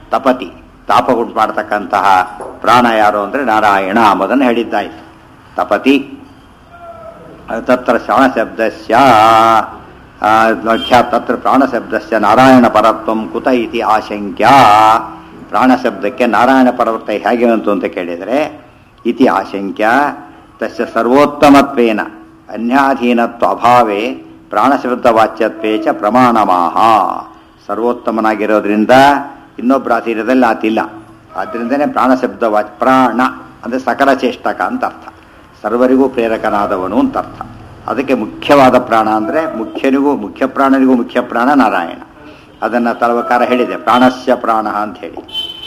ತಪತಿ ತಾಪ ಉಂಟು ಮಾಡತಕ್ಕಂತಹ ಪ್ರಾಣ ಯಾರು ಅಂದರೆ ನಾರಾಯಣ ಎಂಬುದನ್ನು ಹೇಳಿದ್ದಾಯಿತು ತಪತಿ ತತ್ರ ಶ್ರವಣಶಬ್ದಸ್ಯ ಆ, ಖ್ಯಾ ತತ್ರ ಪ್ರಾಣಶಬ್ದಸ್ಯ ನಾರಾಯಣ ಪರತ್ವಂ ಕುತ ಇತಿ ಆಶಂಕ್ಯ ಪ್ರಾಣಶಬ್ದಕ್ಕೆ ನಾರಾಯಣ ಪರವರ್ತ ಹೇಗೆ ಬಂತು ಅಂತ ಕೇಳಿದರೆ ಇತಿ ಆಶಂಕ್ಯ ತಸ್ಯ ಸರ್ವೋತ್ತಮತ್ವೇನ ಅನ್ಯಾಧೀನತ್ವ ಅಭಾವೇ ಪ್ರಾಣಶಬ್ದ ವಾಚ್ಯತ್ವೇ ಚ ಪ್ರಮಾಣಮಾಹ ಸರ್ವೋತ್ತಮನಾಗಿರೋದ್ರಿಂದ ಇನ್ನೊಬ್ಬರ ಅಧೀನದಲ್ಲಿ ಆತಿಲ್ಲ ಆದ್ದರಿಂದನೇ ಪ್ರಾಣಶಬ್ದ ವಾಚ್ ಪ್ರಾಣ ಅಂದರೆ ಸಕಲ ಚೇಷ್ಟಕ ಅಂತ ಅರ್ಥ ಸರ್ವರಿಗೂ ಪ್ರೇರಕನಾದವನು ಅಂತ ಅರ್ಥ ಅದಕ್ಕೆ ಮುಖ್ಯವಾದ ಪ್ರಾಣ ಅಂದರೆ ಮುಖ್ಯನಿಗೂ ಮುಖ್ಯ ಪ್ರಾಣನಿಗೂ ಮುಖ್ಯ ಪ್ರಾಣ ನಾರಾಯಣ ಅದನ್ನು ತಲವಕಾರ ಹೇಳಿದೆ ಪ್ರಾಣಸ್ಯ ಪ್ರಾಣ ಅಂತ ಹೇಳಿ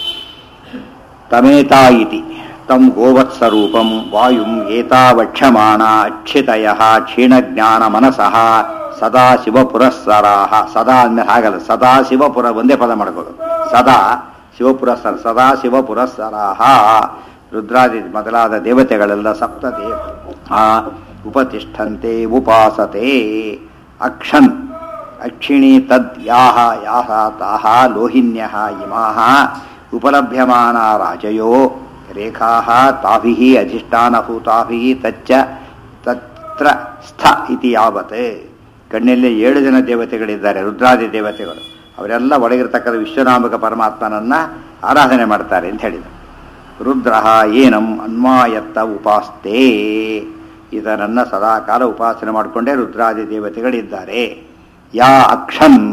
ತಮೇತಾ ಇತಿ ತಂ ಗೋವತ್ಸರೂಪಂ ವಾಯುಂ ಏತಾವಕ್ಷ್ಯಮಾಣ ಅಕ್ಷಿತಯ ಕ್ಷೀಣಜ್ಞಾನ ಮನಸಃ ಸದಾ ಶಿವಪುರಸ್ಸರಾ ಸದಾ ಅಂದ್ಮೇಲೆ ಹಾಗಲ್ಲ ಸದಾ ಶಿವಪುರ ಒಂದೇ ಪದ ಮಾಡ್ಕೋದು ಸದಾ ಶಿವಪುರಸ್ಸರ ಸದಾ ಶಿವಪುರಸ್ಸರಾಹ ರುದ್ರಾದಿ ಮೊದಲಾದ ದೇವತೆಗಳೆಲ್ಲ ಸಪ್ತ ದೇವ ಆ, ಉಪತಿಷ್ಠಂತೆ ಉಪಾಸತೆ ಅಕ್ಷನ್ ಅಕ್ಷಿಣಿ ತದ್ ಯಾಹ ಯಾಹ ತಾಹ ಲೋಹಿನ್ಯ ಇಮಾಹ ಉಪಲಭ್ಯಮಾನ ರಾಜಯೋ ರೇಖಾ ತಾಭಿ ಅಧಿಷ್ಠಾನಭೂತಾಭಿ ತಚ್ಚ ತತ್ರ ಸ್ಥ ಇತಿ ಯಾವತ್ ಕಣ್ಣಲ್ಲಿ ಏಳು ಜನ ದೇವತೆಗಳಿದ್ದಾರೆ ರುದ್ರಾದಿ ದೇವತೆಗಳು ಅವರೆಲ್ಲ ಒಳಗಿರ್ತಕ್ಕಂಥ ವಿಶ್ವನಾಮಕ ಪರಮಾತ್ಮನನ್ನ ಆರಾಧನೆ ಮಾಡ್ತಾರೆ ಅಂತ ಹೇಳಿದರು ರುದ್ರ ಏನಂ ಅನ್ವಾಯತ್ತ ಉಪಾಸ್ತೆ ಇದರನ್ನ ಸದಾಕಾಲ ಉಪಾಸನೆ ಮಾಡಿಕೊಂಡೇ ರುದ್ರಾದಿ ದೇವತೆಗಳಿದ್ದಾರೆ ಯಾ ಅಕ್ಷನ್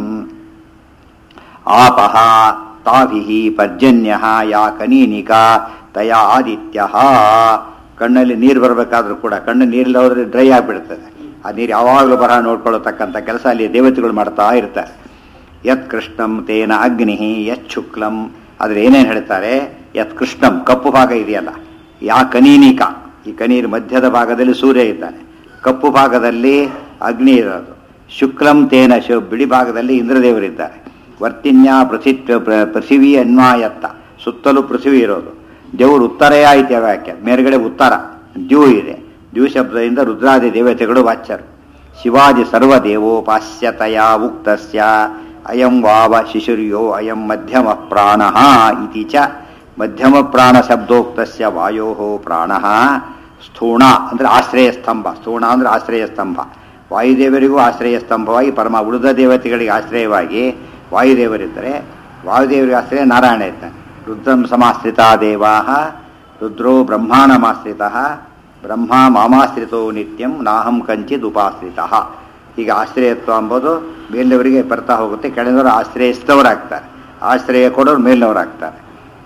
ಆಪಃ ತಾಭಿಃ ಪರ್ಜನ್ಯ ಯಾ ಕನೀನಿಕಾ ತಯಾ ಆದಿತ್ಯ ಕಣ್ಣಲ್ಲಿ ನೀರು ಬರಬೇಕಾದ್ರೂ ಕೂಡ ಕಣ್ಣು ನೀರಿಲ್ಲ ಹೋದ್ರೆ ಡ್ರೈ ಆಗಿಬಿಡ್ತದೆ ಆ ನೀರು ಯಾವಾಗಲೂ ಬರಹ ನೋಡ್ಕೊಳ್ಳತಕ್ಕಂಥ ಕೆಲಸ ಅಲ್ಲಿ ದೇವತೆಗಳು ಮಾಡ್ತಾ ಇರ್ತಾರೆ ಯತ್ ಕೃಷ್ಣಂ ತೇನ ಅಗ್ನಿ ಯತ್ ಶುಕ್ಲಂ ಆದ್ರೆ ಏನೇನು ಹೇಳ್ತಾರೆ ಯತ್ ಕೃಷ್ಣಂ ಕಪ್ಪು ಭಾಗ ಇದೆಯಲ್ಲ ಯಾ ಕನೀನಿಕ ಈ ಕನೀರು ಮಧ್ಯದ ಭಾಗದಲ್ಲಿ ಸೂರ್ಯ ಇದ್ದಾನೆ ಕಪ್ಪು ಭಾಗದಲ್ಲಿ ಅಗ್ನಿ ಇರೋದು ಶುಕ್ಲಂ ತೇನ ಶು ಬಿಳಿ ಭಾಗದಲ್ಲಿ ಇಂದ್ರದೇವರಿದ್ದಾರೆ ವರ್ತಿನ್ಯ ಪೃಥಿತ್ವ ಪ್ರ- ಪೃಥಿವಿ ಅನ್ವಾಯತ್ತ ಸುತ್ತಲೂ ಪೃಥಿವಿ ಇರೋದು ದೇವರು ಉತ್ತರೆಯ ಐತಿ ವ್ಯಾಖ್ಯ ಮೇಲ್ಗಡೆ ಉತ್ತರ ದ್ಯೂ ಇದೆ ದ್ಯೂ ಶಬ್ದದಿಂದ ರುದ್ರಾದಿ ದೇವತೆಗಳು ವಾಚ್ಯರು ಶಿವಾಜಿ ಸರ್ವದೇವೋಪಾಸ್ಯತಯ ಉಕ್ತಸ್ಯ ಅಯಂ ವಾವ ಶಿಶುರ್ಯೋ ಅಯಂ ಮಧ್ಯಮ ಪ್ರಾಣ ಇತಿ ಚ ಮಧ್ಯಮ ಪ್ರಾಣ ಶಬ್ದೋಕ್ತಸ್ಯ ವಾಯೋ ಪ್ರಾಣ ಸ್ಥೂಣ ಅಂದ್ರೆ ಆಶ್ರಯ ಸ್ತಂಭ ಸ್ಥೂಣ ಅಂದ್ರೆ ಆಶ್ರಯ ಸ್ತಂಭ ವಾಯುದೇವರಿಗೂ ಆಶ್ರಯ ಸ್ತಂಭವಾಗಿ ಪರಮ ಉಳಿದ ದೇವತೆಗಳಿಗೆ ಆಶ್ರಯವಾಗಿ ವಾಯುದೇವರಿದ್ದರೆ ವಾಯುದೇವರಿಗೆ ಆಶ್ರಯ ನಾರಾಯಣ ಇದ್ದಾನೆ ರುದ್ರಂ ಸಮಾಶ್ರಿತ ದೇವಾ ರುದ್ರೋ ಬ್ರಹ್ಮಾಣಮಾಶ್ರಿತ ಬ್ರಹ್ಮ ಮಾಮಾಶ್ರಿತೋ ನಿತ್ಯಂ ನಾಹಂ ಕಂಚಿದ್ ಉಪಾಶ್ರಿತ ಈಗ ಆಶ್ರಯತ್ವ ಎಂಬುದು ಮೇಲಿನವರಿಗೆ ಬರ್ತಾ ಹೋಗುತ್ತೆ ಕೆಳಗಿನವರು ಆಶ್ರಯಿಸಿದವರಾಗ್ತಾರೆ ಆಶ್ರಯ ಕೊಡೋರು ಮೇಲಿನವರಾಗ್ತಾರೆ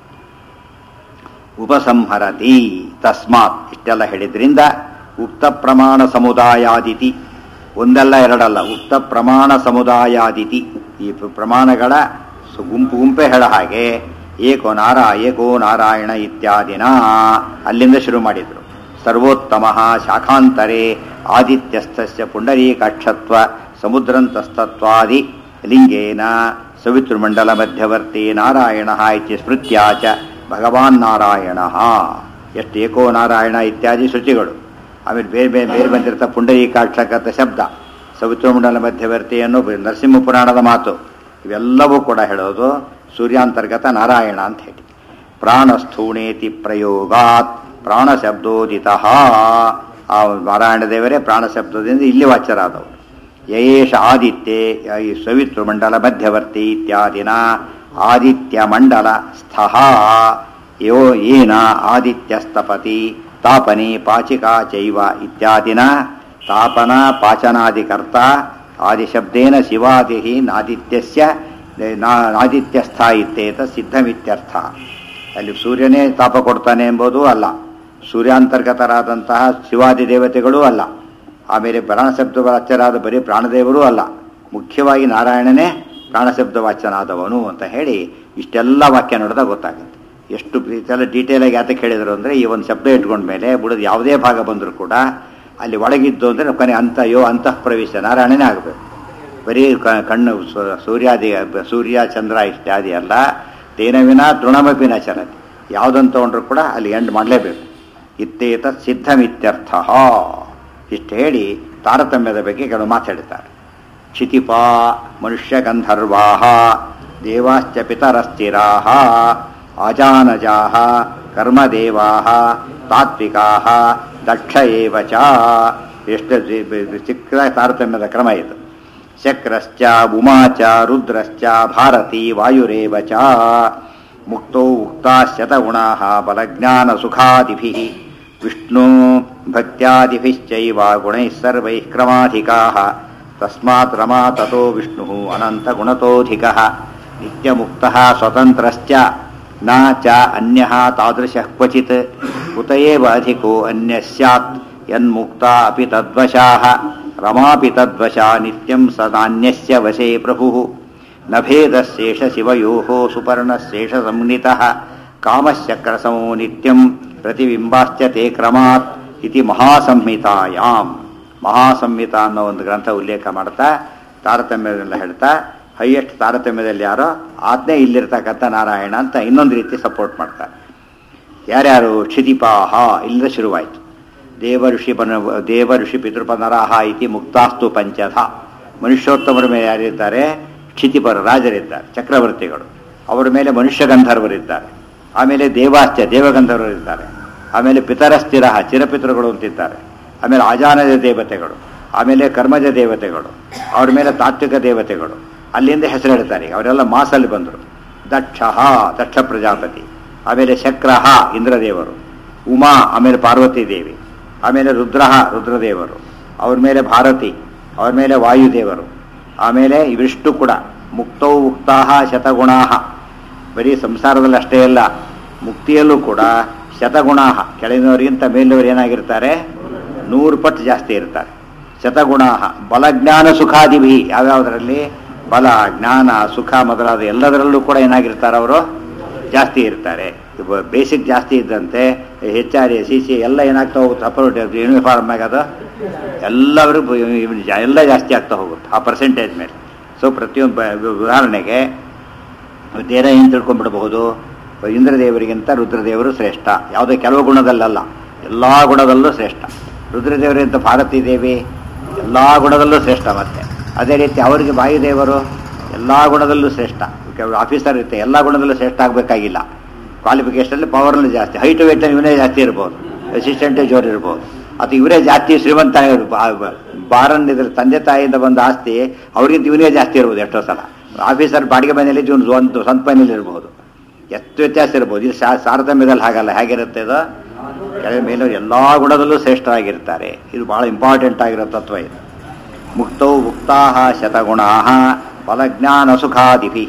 ಉಪಸಂಹರತಿ ತಸ್ಮಾತ್ ಇಷ್ಟೆಲ್ಲ ಹೇಳಿದ್ರಿಂದ ಉಕ್ತ ಪ್ರಮಾಣ ಸಮುದಾಯಾದಿತಿ ಒಂದಲ್ಲ ಎರಡಲ್ಲ ಉಕ್ತ ಪ್ರಮಾಣ ಸಮುದಾಯಾದಿತಿ ಈ ಪ್ರ- ಪ್ರಮಾಣಗಳ ಸು- ಗುಂಪು ಗುಂಪೆ ಹೇಳ ಹಾಗೆ ಏಕೋ ನಾರ ಏಕೋ ನಾರಾಯಣ ಇತ್ಯಾದಿನ ಅಲ್ಲಿಂದ ಶುರು ಮಾಡಿದರು ಸರ್ವೋತ್ತಮ ಶಾಖಾಂತರೆ ಆದಿತ್ಯಸ್ಥಸ್ಯ ಪುಂಡರೀಕಾಕ್ಷತ್ವ ಸಮುದ್ರಂತಸ್ತತ್ವಾದಿ ಲಿಂಗೇನ ಸವಿತೃಮಂಡಲ ಮಧ್ಯವರ್ತಿ ನಾರಾಯಣ ಇತಿ ಸ್ಮೃತ್ಯಾ ಚ ಭಗವಾನ್ ನಾರಾಯಣ ಎಷ್ಟು ಏಕೋ ನಾರಾಯಣ ಇತ್ಯಾದಿ ಶ್ರುತಿಗಳು ಆಮೇಲೆ ಬೇರೆ ಬೇರೆ ಬೇರೆ ಬಂದಿರ್ತ ಪುಂಡರೀಕಾಕ್ಷಕತ ಶಬ್ದ ಸವಿತೃಮಂಡಲ ಮಧ್ಯವರ್ತಿ ಅನ್ನೋ ಬ- ನರಸಿಂಹ ಪುರಾಣದ ಮಾತು ಇವೆಲ್ಲವೂ ಕೂಡ ಹೇಳೋದು ಸೂರ್ಯಾಂತರ್ಗತ ನಾರಾಯಣ ಅಂತ ಹೇಳಿ ಪ್ರಾಣಸ್ಥೂಣೇತಿ ಪ್ರಯೋಗಾತ್ ಪ್ರಾಣ ಶಬ್ದೋದಿತ ಆ ನಾರಾಯಣ ದೇವರೇ ಪ್ರಾಣ ಶಬ್ದದಿಂದ ಇಲ್ಲಿ ವಾಚ್ಯರಾದವರು ಯಯೇಷ ಆದಿತ್ಯೆ ಈ ಸವಿತೃಮಂಡಲ ಮಧ್ಯವರ್ತಿ ಇತ್ಯಾದಿನ ಆದಿತ್ಯ ಮಂಡಲ ಸ್ಥಃ ಯೋ ಏನ ಆದಿತ್ಯಸ್ತಪತಿ ತಾಪನಿ ಪಾಚಿಕಾ ಚೈವ ಇತ್ಯಾದಿನ ತಾಪನ ಪಾಚನಾದಿಕರ್ತ ಆದಿಶಬ್ದೇನ ಶಿವಾದಿ ನಾದಿತ್ಯಸ್ಯ ನಾ- ನಾದಿತ್ಯಸ್ಥ ಇತ್ಯೇತ ಸಿದ್ಧಮಿತ್ಯರ್ಥ ಅಲ್ಲಿ ಸೂರ್ಯನೇ ತಾಪ ಕೊಡ್ತಾನೆ ಎಂಬುದು ಅಲ್ಲ ಸೂರ್ಯಾಂತರ್ಗತರಾದಂತಹ ಶಿವಾದಿ ದೇವತೆಗಳೂ ಅಲ್ಲ ಆಮೇಲೆ ಪ್ರಾಣಶಬ್ದ ವಾಚ್ಯರಾದ ಬರೀ ಪ್ರಾಣದೇವರೂ ಅಲ್ಲ ಮುಖ್ಯವಾಗಿ ನಾರಾಯಣನೇ ಪ್ರಾಣಶಬ್ದ ವಾಚ್ಯನಾದವನು ಅಂತ ಹೇಳಿ ಇಷ್ಟೆಲ್ಲ ವಾಕ್ಯ ನೋಡಿದಾಗ ಗೊತ್ತಾಗುತ್ತೆ ಎಷ್ಟು ಇದೆಲ್ಲ ಡೀಟೇಲಾಗಿ ಯಾತಕ್ಕೆ ಹೇಳಿದ್ರು ಅಂದರೆ ಈ ಒಂದು ಶಬ್ದ ಇಟ್ಕೊಂಡ ಮೇಲೆ ಬುಡದ ಯಾವುದೇ ಭಾಗ ಬಂದರೂ ಕೂಡ ಅಲ್ಲಿ ಒಳಗಿದ್ದು ಅಂದರೆ ಕೊನೆ ಅಂತ ಯೋ ಅಂತಃ ಪ್ರವೇಶ ನಾರಾಯಣನೇ ಆಗಬೇಕು ಬರೀ ಕ- ಕಣ್ಣು ಸು- ಸೂರ್ಯಾದಿ ಸೂರ್ಯ ಚಂದ್ರ ಇತ್ಯಾದಿ ಅಲ್ಲ ತೇನವಿನ ತೃಣಮಪಿನ ಚಲತಿ ಯಾವುದನ್ನು ತಗೊಂಡ್ರು ಕೂಡ ಅಲ್ಲಿ ಎಂಡ್ ಮಾಡಲೇಬೇಕು ಇತ್ತೇತ ಸಿದ್ಧಮಿತ್ಯರ್ಥ ಇಷ್ಟು ಹೇಳಿ ತಾರತಮ್ಯದ ಬಗ್ಗೆ ಕೆಲವು ಮಾತಾಡ್ತಾರೆ ಕ್ಷಿತಿಪಾ ಮನುಷ್ಯ ಗಂಧರ್ವಾ ದೇವಾಶ್ಚ ಪಿತರಸ್ಥಿರಾಹ ಅಜಾನಜಾಹ ಕರ್ಮದೇವಾಹ ತಾತ್ವಿಕಾಹ ದಕ್ಷ ಏವ ಚ ಎಷ್ಟು ಜಿ- ಬ- ಚಿಕ್ಕ ತಾರತಮ್ಯದ ಕ್ರಮ ಇದು ಶಕ್ರಶ್ಚ ಉಮಾ ಚ ರುದ್ರಶ್ಚ ಭಾರತಿ ವಾಯುರೇವ ಚ ಮುಕ್ತೌ ಉಕ್ತಾ ಶತಗುಣಾಃ ಬಲಜ್ಞಾನಸುಖಾದಿಭಿः ವಿಷ್ಣು ಭಕ್ತ್ಯಾದಿಭಿಶ್ಚೈವ ಗುಣೈः ಸರ್ವೈಃ ಕ್ರಮಾಧಿಕಾः ತಸ್ಮಾತ್ ರಮಾ ತಥೋ ವಿಷ್ಣುಃ ಅನन्तಗುಣತೋऽಧಿಕः ನಿತ್ಯಮುಕ್ತಃ ಸ್ವತಂತ್ರಶ್ಚ ನ ಚ ಅನ್ಯಃ ತಾದೃಶಃ ಕ್ವಚಿತ್ ಕುತ ಏವ ಅಧಿಕೋ ಅನ್ಯः ಸ್ಯಾತ್ ಯನ್ಮುಕ್ತಾ ಅಪಿ ತದ್ವಶಾಃ ರಮಾಪಿ ತದ್ವಶಾ ನಿತ್ಯಂ ಸದಾನ್ಯಸ್ಯ ವಶೇ ಪ್ರಭುಃ ನ ಭೇದಶೇಷ ಶಿವಯೋಃ ಸುಪರ್ಣಶೇಷ ಸಂಹಿತಃ ಕಾಮಶ್ಚಕ್ರಸಮೋ ನಿತ್ಯಂ ಪ್ರತಿಬಿಂಬಾಶ್ಚ ತೇ ಕ್ರಮಾತ್ ಇತಿ ಮಹಾಸಂಹಿತಾಯಾಮ್ ಮಹಾಸಂಹಿತ ಅನ್ನೋ ಒಂದು ಗ್ರಂಥ ಉಲ್ಲೇಖ ಮಾಡ್ತಾ ತಾರತಮ್ಯದೆಲ್ಲ ಹೇಳ್ತಾ ಹೈಯೆಸ್ಟ್ ತಾರತಮ್ಯದಲ್ಲಿ ಯಾರೋ ಆಜ್ಞೆ ಇಲ್ಲಿರ್ತಕ್ಕಂಥ ನಾರಾಯಣ ಅಂತ ಇನ್ನೊಂದು ರೀತಿ ಸಪೋರ್ಟ್ ಮಾಡ್ತಾರೆ ಯಾರ್ಯಾರು ಕ್ಷಿತಿಪಾಹ ಇಲ್ಲಿಂದ ಶುರುವಾಯಿತು ದೇವ ಋಷಿ ಪನ ದೇವ ಋಷಿ ಪಿತೃಪನರಾಹ ಇತಿ ಮುಕ್ತಾಸ್ತು ಪಂಚಧ ಮನುಷ್ಯೋತ್ತಮರ ಮೇಲೆ ಯಾರಿದ್ದಾರೆ ಕ್ಷಿತಿಪರ ರಾಜರಿದ್ದಾರೆ ಚಕ್ರವರ್ತಿಗಳು ಅವರ ಮೇಲೆ ಮನುಷ್ಯ ಗಂಧರ್ವರಿದ್ದಾರೆ ಆಮೇಲೆ ದೇವಾಶ್ಚ ದೇವಗಂಧರ್ವರಿದ್ದಾರೆ ಆಮೇಲೆ ಪಿತರಸ್ಥಿರ ಚಿರಪಿತೃಗಳು ಅಂತಿದ್ದಾರೆ ಆಮೇಲೆ ಆಜಾನದ ದೇವತೆಗಳು ಆಮೇಲೆ ಕರ್ಮಜ ದೇವತೆಗಳು ಅವ್ರ ಮೇಲೆ ತಾತ್ವಿಕ ದೇವತೆಗಳು ಅಲ್ಲಿಂದ ಹೆಸರು ಹೇಳ್ತಾರೆ ಅವರೆಲ್ಲ ಮಾಸಲ್ಲಿ ಬಂದರು ದಕ್ಷ ದಕ್ಷ ಪ್ರಜಾಪತಿ ಆಮೇಲೆ ಶಕ್ರಹ ಇಂದ್ರದೇವರು ಉಮಾ ಆಮೇಲೆ ಪಾರ್ವತಿ ದೇವಿ ಆಮೇಲೆ ರುದ್ರ ರುದ್ರದೇವರು ಅವ್ರ ಮೇಲೆ ಭಾರತಿ ಅವ್ರ ಮೇಲೆ ವಾಯುದೇವರು ಆಮೇಲೆ ಇವಿಷ್ಟು ಕೂಡ ಮುಕ್ತೌ ಉಕ್ತಾಹ ಶತಗುಣಾಹ ಬರೀ ಸಂಸಾರದಲ್ಲಿ ಅಷ್ಟೇ ಅಲ್ಲ ಮುಕ್ತಿಯಲ್ಲೂ ಕೂಡ ಶತಗುಣಾಹ ಕೆಳಗಿನವರಿಗಿಂತ ಮೇಲಿನವರು ಏನಾಗಿರ್ತಾರೆ ನೂರು ಪಟ್ಟು ಜಾಸ್ತಿ ಇರ್ತಾರೆ ಶತಗುಣಾಹ ಬಲಜ್ಞಾನ ಸುಖಾದಿಭಿ ಯಾವ್ಯಾವುದರಲ್ಲಿ ಬಲ ಜ್ಞಾನ ಸುಖ ಮೊದಲಾದ ಎಲ್ಲದರಲ್ಲೂ ಕೂಡ ಏನಾಗಿರ್ತಾರೆ ಅವರು ಜಾಸ್ತಿ ಇರ್ತಾರೆ ಬೇಸಿಕ್ ಜಾಸ್ತಿ ಇದ್ದಂತೆ H R A C C ಎಲ್ಲ ಏನಾಗ್ತಾ ಹೋಗುತ್ತೆ ಅಪರೋಟ್ ಯೂನಿಫಾರ್ಮ್ ಆಗೋದು ಎಲ್ಲರೂ ಎಲ್ಲ ಜಾಸ್ತಿ ಆಗ್ತಾ ಹೋಗುತ್ತೆ ಆ ಪರ್ಸೆಂಟೇಜ್ ಮೇಲೆ ಸೊ ಪ್ರತಿಯೊಂದು ಬ- ಉದಾಹರಣೆಗೆ ನೇರ ಏನು ತಿಳ್ಕೊಂಡ್ಬಿಡಬಹುದು ಇಂದ್ರದೇವರಿಗಿಂತ ರುದ್ರದೇವರು ಶ್ರೇಷ್ಠ ಯಾವುದೇ ಕೆಲವು ಗುಣದಲ್ಲಲ್ಲ ಎಲ್ಲ ಗುಣದಲ್ಲೂ ಶ್ರೇಷ್ಠ ರುದ್ರದೇವರಿಗಿಂತ ಭಾರತೀ ದೇವಿ ಎಲ್ಲ ಗುಣದಲ್ಲೂ ಶ್ರೇಷ್ಠ ಮತ್ತೆ ಅದೇ ರೀತಿ ಅವರಿಗೆ ವಾಯುದೇವರು ಎಲ್ಲ ಗುಣದಲ್ಲೂ ಶ್ರೇಷ್ಠ ಕೆಲವು ಆಫೀಸರ್ ಇರುತ್ತೆ ಎಲ್ಲ ಗುಣದಲ್ಲೂ ಶ್ರೇಷ್ಠ ಆಗಬೇಕಾಗಿಲ್ಲ ಕ್ವಾಲಿಫಿಕೇಷನಲ್ಲಿ ಪವರ್ನಲ್ಲಿ ಜಾಸ್ತಿ ಹೈಟ್ ವೇಟ್ ಇವನೇ ಜಾಸ್ತಿ ಇರ್ಬೋದು ಅಸಿಸ್ಟೆಂಟೇ ಜೋರು ಇರ್ಬೋದು ಅಥವಾ ಇವರೇ ಜಾಸ್ತಿ ಶ್ರೀಮಂತ ಬಾರನ್ ಇದ್ರ ತಂದೆ ತಾಯಿಯಿಂದ ಬಂದ ಆಸ್ತಿ ಅವ್ರಿಗಿಂತ ಇವನೇ ಜಾಸ್ತಿ ಇರ್ಬೋದು ಎಷ್ಟೋ ಸಲ ಆಫೀಸರ್ ಬಾಡಿಗೆ ಮನೆಯಲ್ಲಿ ಇವನು ಸ್ವಂತ ಸ್ವಂತ ಮನೇಲಿ ಇರ್ಬೋದು ಎಷ್ಟು ವ್ಯತ್ಯಾಸ ಇರ್ಬೋದು ಇದು ಸಾ- ತಾರತಮ್ಯದಲ್ಲಿ ಹಾಗಲ್ಲ ಹೇಗಿರುತ್ತೆ ಇದು ಕೆಳ ಮೇಲೆ ಎಲ್ಲ ಗುಣದಲ್ಲೂ ಶ್ರೇಷ್ಠರಾಗಿರ್ತಾರೆ ಇದು ಬಹಳ ಇಂಪಾರ್ಟೆಂಟ್ ಆಗಿರೋ ತತ್ವ ಇದು ಮುಕ್ತೌ ಮುಕ್ತಾಹ ಶತಗುಣಾಹ ಫಲಜ್ಞಾನ ಸುಖಾದಿಭಿ